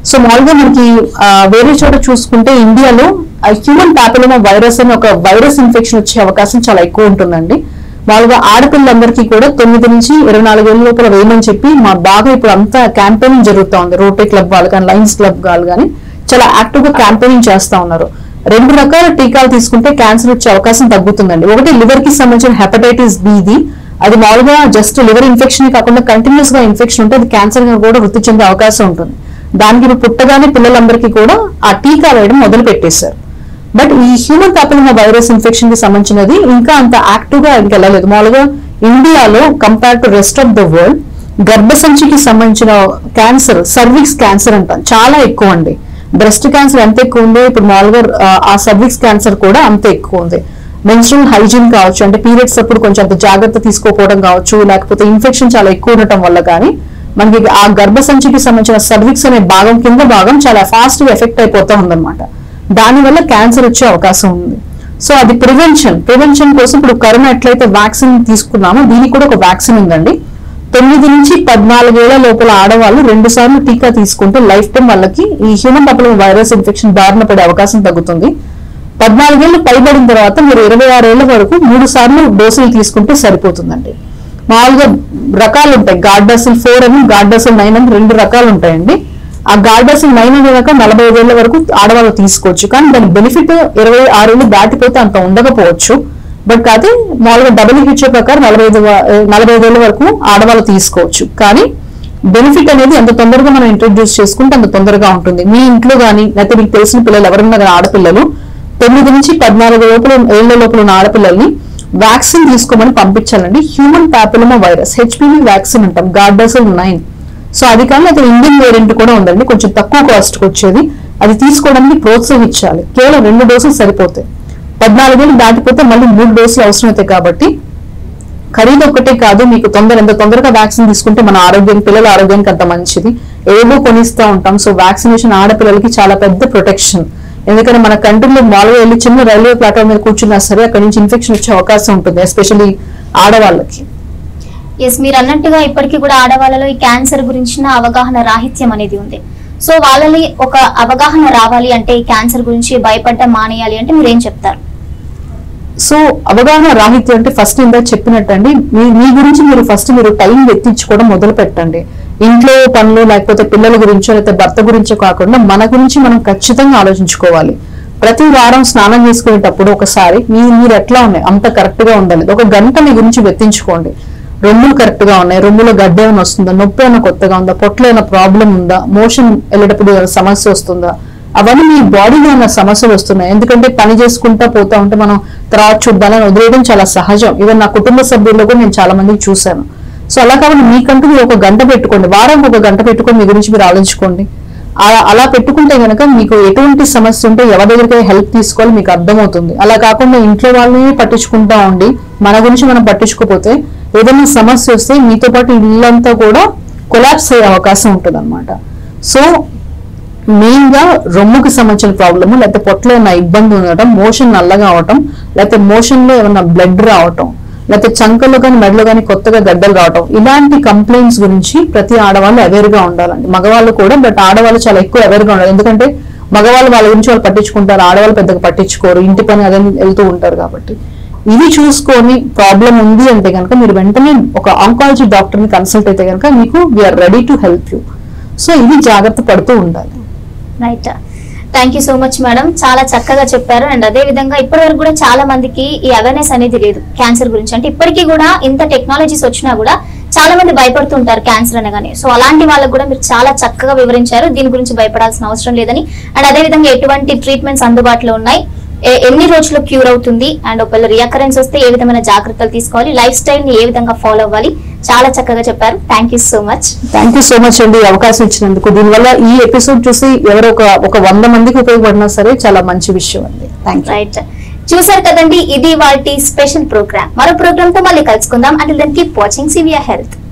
సో మామూలుగా మనకి ఆ, వేరే చోట చూసుకుంటే ఇండియాలో హ్యూమన్ ప్యాపిలోమా వైరస్ అని ఒక వైరస్ ఇన్ఫెక్షన్ వచ్చే అవకాశం చాలా ఎక్కువ ఉంటుందండి మామూలుగా ఆడపిల్లలందరికీ కూడా తొమ్మిది నుంచి ఇరవై నాలుగు ఏళ్ళ లోపల వేయమని చెప్పి మా బాగా ఇప్పుడు అంతా క్యాంపెయినింగ్ జరుగుతా ఉంది రోటరీ క్లబ్ వాళ్ళు కానీ లయన్స్ క్లబ్ వాళ్ళు కానీ చాలా యాక్టివ్ గా క్యాంపెయినింగ్ చేస్తా ఉన్నారు రెండు రకాల టీకాలు తీసుకుంటే క్యాన్సర్ వచ్చే అవకాశం తగ్గుతుందండి ఒకటి లివర్ కి సంబంధించిన హెపటైటిస్ బిది అది మామూలుగా జస్ట్ లివర్ ఇన్ఫెక్షన్ కాకుండా కంటిన్యూస్ గా ఇన్ఫెక్షన్ ఉంటే అది క్యాన్సర్ గా కూడా వృద్ధి చెందే అవకాశం ఉంటుంది దానికి ఇప్పుడు పుట్టగానే పిల్లలందరికీ కూడా ఆ టీకా వేయడం మొదలు పెట్టేశారు బట్ ఈ హ్యూమన్ ప్యాపిలోమా వైరస్ ఇన్ఫెక్షన్ కి సంబంధించినది ఇంకా అంత యాక్టివ్ గా ఇంకా వెళ్ళలేదు మామూలుగా ఇండియాలో compare to rest of the world గర్భసంచికి సంబంధించిన క్యాన్సర్ సర్విక్స్ క్యాన్సర్ అంటాం చాలా ఎక్కువ అండి బ్రెస్ట్ క్యాన్సర్ ఎంత ఎక్కువ ఉందో ఇప్పుడు మామూలుగా ఆ, ఆ సర్విక్స్ క్యాన్సర్ కూడా అంత ఎక్కువ ఉంది మెన్స్ట్రల్ హైజీన్ కావచ్చు అంటే పీరియడ్స్ అప్పుడు కొంచెం అంత జాగ్రత్త తీసుకోకపోవడం కావచ్చు లేకపోతే ఇన్ఫెక్షన్ చాలా ఎక్కువ ఉండటం వల్ల కానీ మనకి ఆ గర్భసంచికి సంబంధించిన సర్విక్స్ అనే భాగం కింద భాగం చాలా ఫాస్ట్ గా ఎఫెక్ట్ అయిపోతా ఉందన్నమాట దానివల్ల క్యాన్సర్ వచ్చే అవకాశం ఉంది సో అది ప్రివెన్షన్ ప్రివెన్షన్ కోసం ఇప్పుడు కరోనా ఎట్లయితే వ్యాక్సిన్ తీసుకున్నామో దీనికి కూడా ఒక వ్యాక్సిన్ ఉందండి తొమ్మిది నుంచి పద్నాలుగేళ్ల లోపల ఆడవాళ్ళు రెండు సార్లు టీకా తీసుకుంటే లైఫ్ టైం వాళ్ళకి ఈ హ్యూమన్ పప్పుల వైరస్ ఇన్ఫెక్షన్ బారిన పడే అవకాశం తగ్గుతుంది పద్నాలుగేళ్లు పైబడిన తర్వాత మీరు ఇరవై ఆరేళ్ల వరకు మూడు సార్లు డోసులు తీసుకుంటే సరిపోతుందండి మామూలుగా రకాలు ఉంటాయి గార్డాసిల్ ఫోర్ అని గార్డాసిల్ నైన్ అని రెండు రకాలు ఉంటాయండి ఆ గార్డాసిల్ నైన్ అనే రకం నలభై ఐదేళ్ల వరకు ఆడవాళ్ళు తీసుకోవచ్చు కానీ దాని బెనిఫిట్ ఇరవై ఆరేళ్ళు దాటిపోతే అంత ఉండకపోవచ్చు బట్ కాదు మామూలుగా డబ్ల్యూహెచ్ఓ ప్రకారం నలభై ఐదు వ- నలభై ఐదేళ్ల వరకు ఆడవాళ్ళు తీసుకోవచ్చు కానీ బెనిఫిట్ అనేది ఎంత తొందరగా మనం ఇంట్రొడ్యూస్ చేసుకుంటే అంత తొందరగా ఉంటుంది మీ ఇంట్లో కానీ లేకపోతే మీకు తెలిసిన పిల్లలు ఎవరున్నా కానీ ఆడపిల్లలు తొమ్మిది నుంచి పద్నాలుగు లోపల ఏళ్ల లోపల ఉన్న ఆడపిల్లల్ని వ్యాక్సిన్ తీసుకోమని పంపించాలండి human papilloma virus HPV vaccine అంటాం గార్డాసిల్ నైన్ సో అది కానీ అది ఇండియన్ వేరియంట్ కూడా ఉందండి కొంచెం తక్కువ కాస్ట్ వచ్చేది అది తీసుకోవడానికి ప్రోత్సహించాలి కేవలం రెండు డోసులు సరిపోతాయి పద్నాలుగేళ్ళు దాటిపోతే మళ్ళీ మూడు డోసులు అవసరం అవుతాయి కాబట్టి ఖరీదు ఒక్కటే కాదు మీకు తొందర ఎంత తొందరగా వ్యాక్సిన్ తీసుకుంటే మన ఆరోగ్యం పిల్లల ఆరోగ్యానికి అంత మంచిది ఏవో కొనిస్తూ ఉంటాం సో వ్యాక్సినేషన్ ఆడపిల్లలకి చాలా పెద్ద ప్రొటెక్షన్ ఎందుకంటే మన కంట్రీలో మామూలుగా వెళ్ళి చిన్న రైల్వే ప్లాట్ఫామ్ మీద కూర్చున్నా సరే అక్కడి నుంచి ఇన్ఫెక్షన్ వచ్చే అవకాశం ఉంటుంది ఎస్పెషల్లీ ఆడవాళ్ళకి ఎస్ మీరు అన్నట్టుగా ఇప్పటికీ కూడా ఆడవాళ్ళలో ఈ క్యాన్సర్ గురించిన అవగాహన రాహిత్యం అనేది ఉంది సో వాళ్ళని ఒక అవగాహన రావాలి అంటే ఈ క్యాన్సర్ గురించి భయపడ్డం మానేయాలి అంటే మీరు ఏం చెప్తారు సో అవగాహన రాహిత్యం అంటే ఫస్ట్ ఇందాక చెప్పినట్టండి మీ మీ గురించి మీరు ఫస్ట్ మీరు టైం వెచ్చించుకోవడం మొదలు పెట్టండి ఇంట్లో పనులు లేకపోతే పిల్లల గురించో లేకపోతే భర్త గురించో కాకుండా మన గురించి మనం ఖచ్చితంగా ఆలోచించుకోవాలి ప్రతి వారం స్నానం చేసుకునేటప్పుడు ఒకసారి మీ మీరు ఎట్లా ఉన్నాయి అంత కరెక్ట్ గా ఉండాలి ఒక గంట మీ గురించి వెత్తించుకోండి రొమ్ములు కరెక్ట్ గా ఉన్నాయి రొమ్ములో గడ్డ ఏమైనా వస్తుందా నొప్పి ఏమైనా కొత్తగా ఉందా పొట్టలో ఏమైనా ప్రాబ్లం ఉందా మోషన్ వెళ్ళేటప్పుడు ఏమైనా సమస్య వస్తుందా అవన్నీ మీ బాడీలో ఉన్న సమస్యలు వస్తున్నాయి ఎందుకంటే పని చేసుకుంటా పోతా ఉంటే మనం తర్వాత చూద్దామని వదిలేయడం చాలా సహజం ఈవెన్ నా కుటుంబ సభ్యుల్లో కూడా నేను చాలా మందికి చూశాను సో అలా కాబట్టి మీకంటూ మీరు ఒక గంట పెట్టుకోండి వారం ఒక గంట పెట్టుకొని మీ గురించి మీరు ఆలోచించుకోండి ఆ- అలా పెట్టుకుంటే గనక మీకు ఎటువంటి సమస్య ఉంటే ఎవరి దగ్గరికి హెల్ప్ తీసుకోవాలి మీకు అర్థమవుతుంది అలా కాకుండా ఇంట్లో వాళ్ళని పట్టించుకుంటా ఉండి మన గురించి మనం పట్టించుకోకపోతే ఏదైనా సమస్య వస్తే మీతో పాటు ఇల్లంతా కూడా కొలాప్స్ అయ్యే అవకాశం ఉంటుంది అనమాట సో మెయిన్ గా రొమ్ముకి సంబంధించిన ప్రాబ్లమ్ లేకపోతే పొట్టలో ఏమైనా ఇబ్బంది ఉండటం మోషన్ నల్లగా అవటం లేకపోతే మోషన్ లో ఏమైనా బ్లడ్ రావటం లేకపోతే చంకల్లో కానీ మెడలో కానీ కొత్తగా గడ్డలు రావటం ఇలాంటి కంప్లైంట్స్ గురించి ప్రతి ఆడవాళ్ళు అవేర్ గా ఉండాలండి మగవాళ్ళు కూడా బట్ ఆడవాళ్ళు చాలా ఎక్కువ అవేర్ గా ఉండాలి ఎందుకంటే మగవాళ్ళు వాళ్ళ గురించి వాళ్ళు పట్టించుకుంటారు ఆడవాళ్ళు పెద్దగా పట్టించుకోరు ఇంటి పని అదే వెళ్తూ ఉంటారు కాబట్టి ఇది చూసుకొని ప్రాబ్లం ఉంది అంటే కనుక మీరు వెంటనే ఒక ఆంకాలజీ డాక్టర్ ని కన్సల్ట్ అయితే కనుక మీకు we're ready to help you so ఇది జాగ్రత్త పడుతూ ఉండాలి right thank you so much madam చాలా చక్కగా చెప్పారు అండ్ అదే విధంగా ఇప్పటి వరకు కూడా చాలా మందికి ఈ అవేర్నెస్ అనేది లేదు క్యాన్సర్ గురించి అంటే ఇప్పటికీ కూడా ఇంత టెక్నాలజీస్ వచ్చినా కూడా చాలా మంది భయపడుతుంటారు క్యాన్సర్ అనగానే సో అలాంటి వాళ్ళకు కూడా మీరు చాలా చక్కగా వివరించారు దీని గురించి భయపడాల్సిన అవసరం లేదని అండ్ అదే విధంగా ఎటువంటి ట్రీట్మెంట్స్ అందుబాటులో ఉన్నాయి ఏ- ఎన్ని రోజుల్లో క్యూర్ అవుతుంది అండ్ ఒకవేళ రియాకరెన్స్ వస్తే ఏ విధమైన జాగ్రత్తలు తీసుకోవాలి లైఫ్ స్టైల్ ని ఏ విధంగా ఫాలో అవ్వాలి చాలా చక్కగా చెప్పారు thank you so much thank you so much అండి ఈ అవకాశం ఇచ్చినందుకు దీనివల్ల ఈ ఎపిసోడ్ చూసి ఎవరో ఒక ఒక వంద మందికి ఉపయోగపడినా సరే చాలా మంచి విషయం అండి థ్యాంక్ యూ రైట్ చూసారు కదండి ఇది వాటి స్పెషల్ ప్రోగ్రామ్ మరో ప్రోగ్రామ్ తో మళ్ళీ కలుసుకుందాం అంటే then keep watching severe health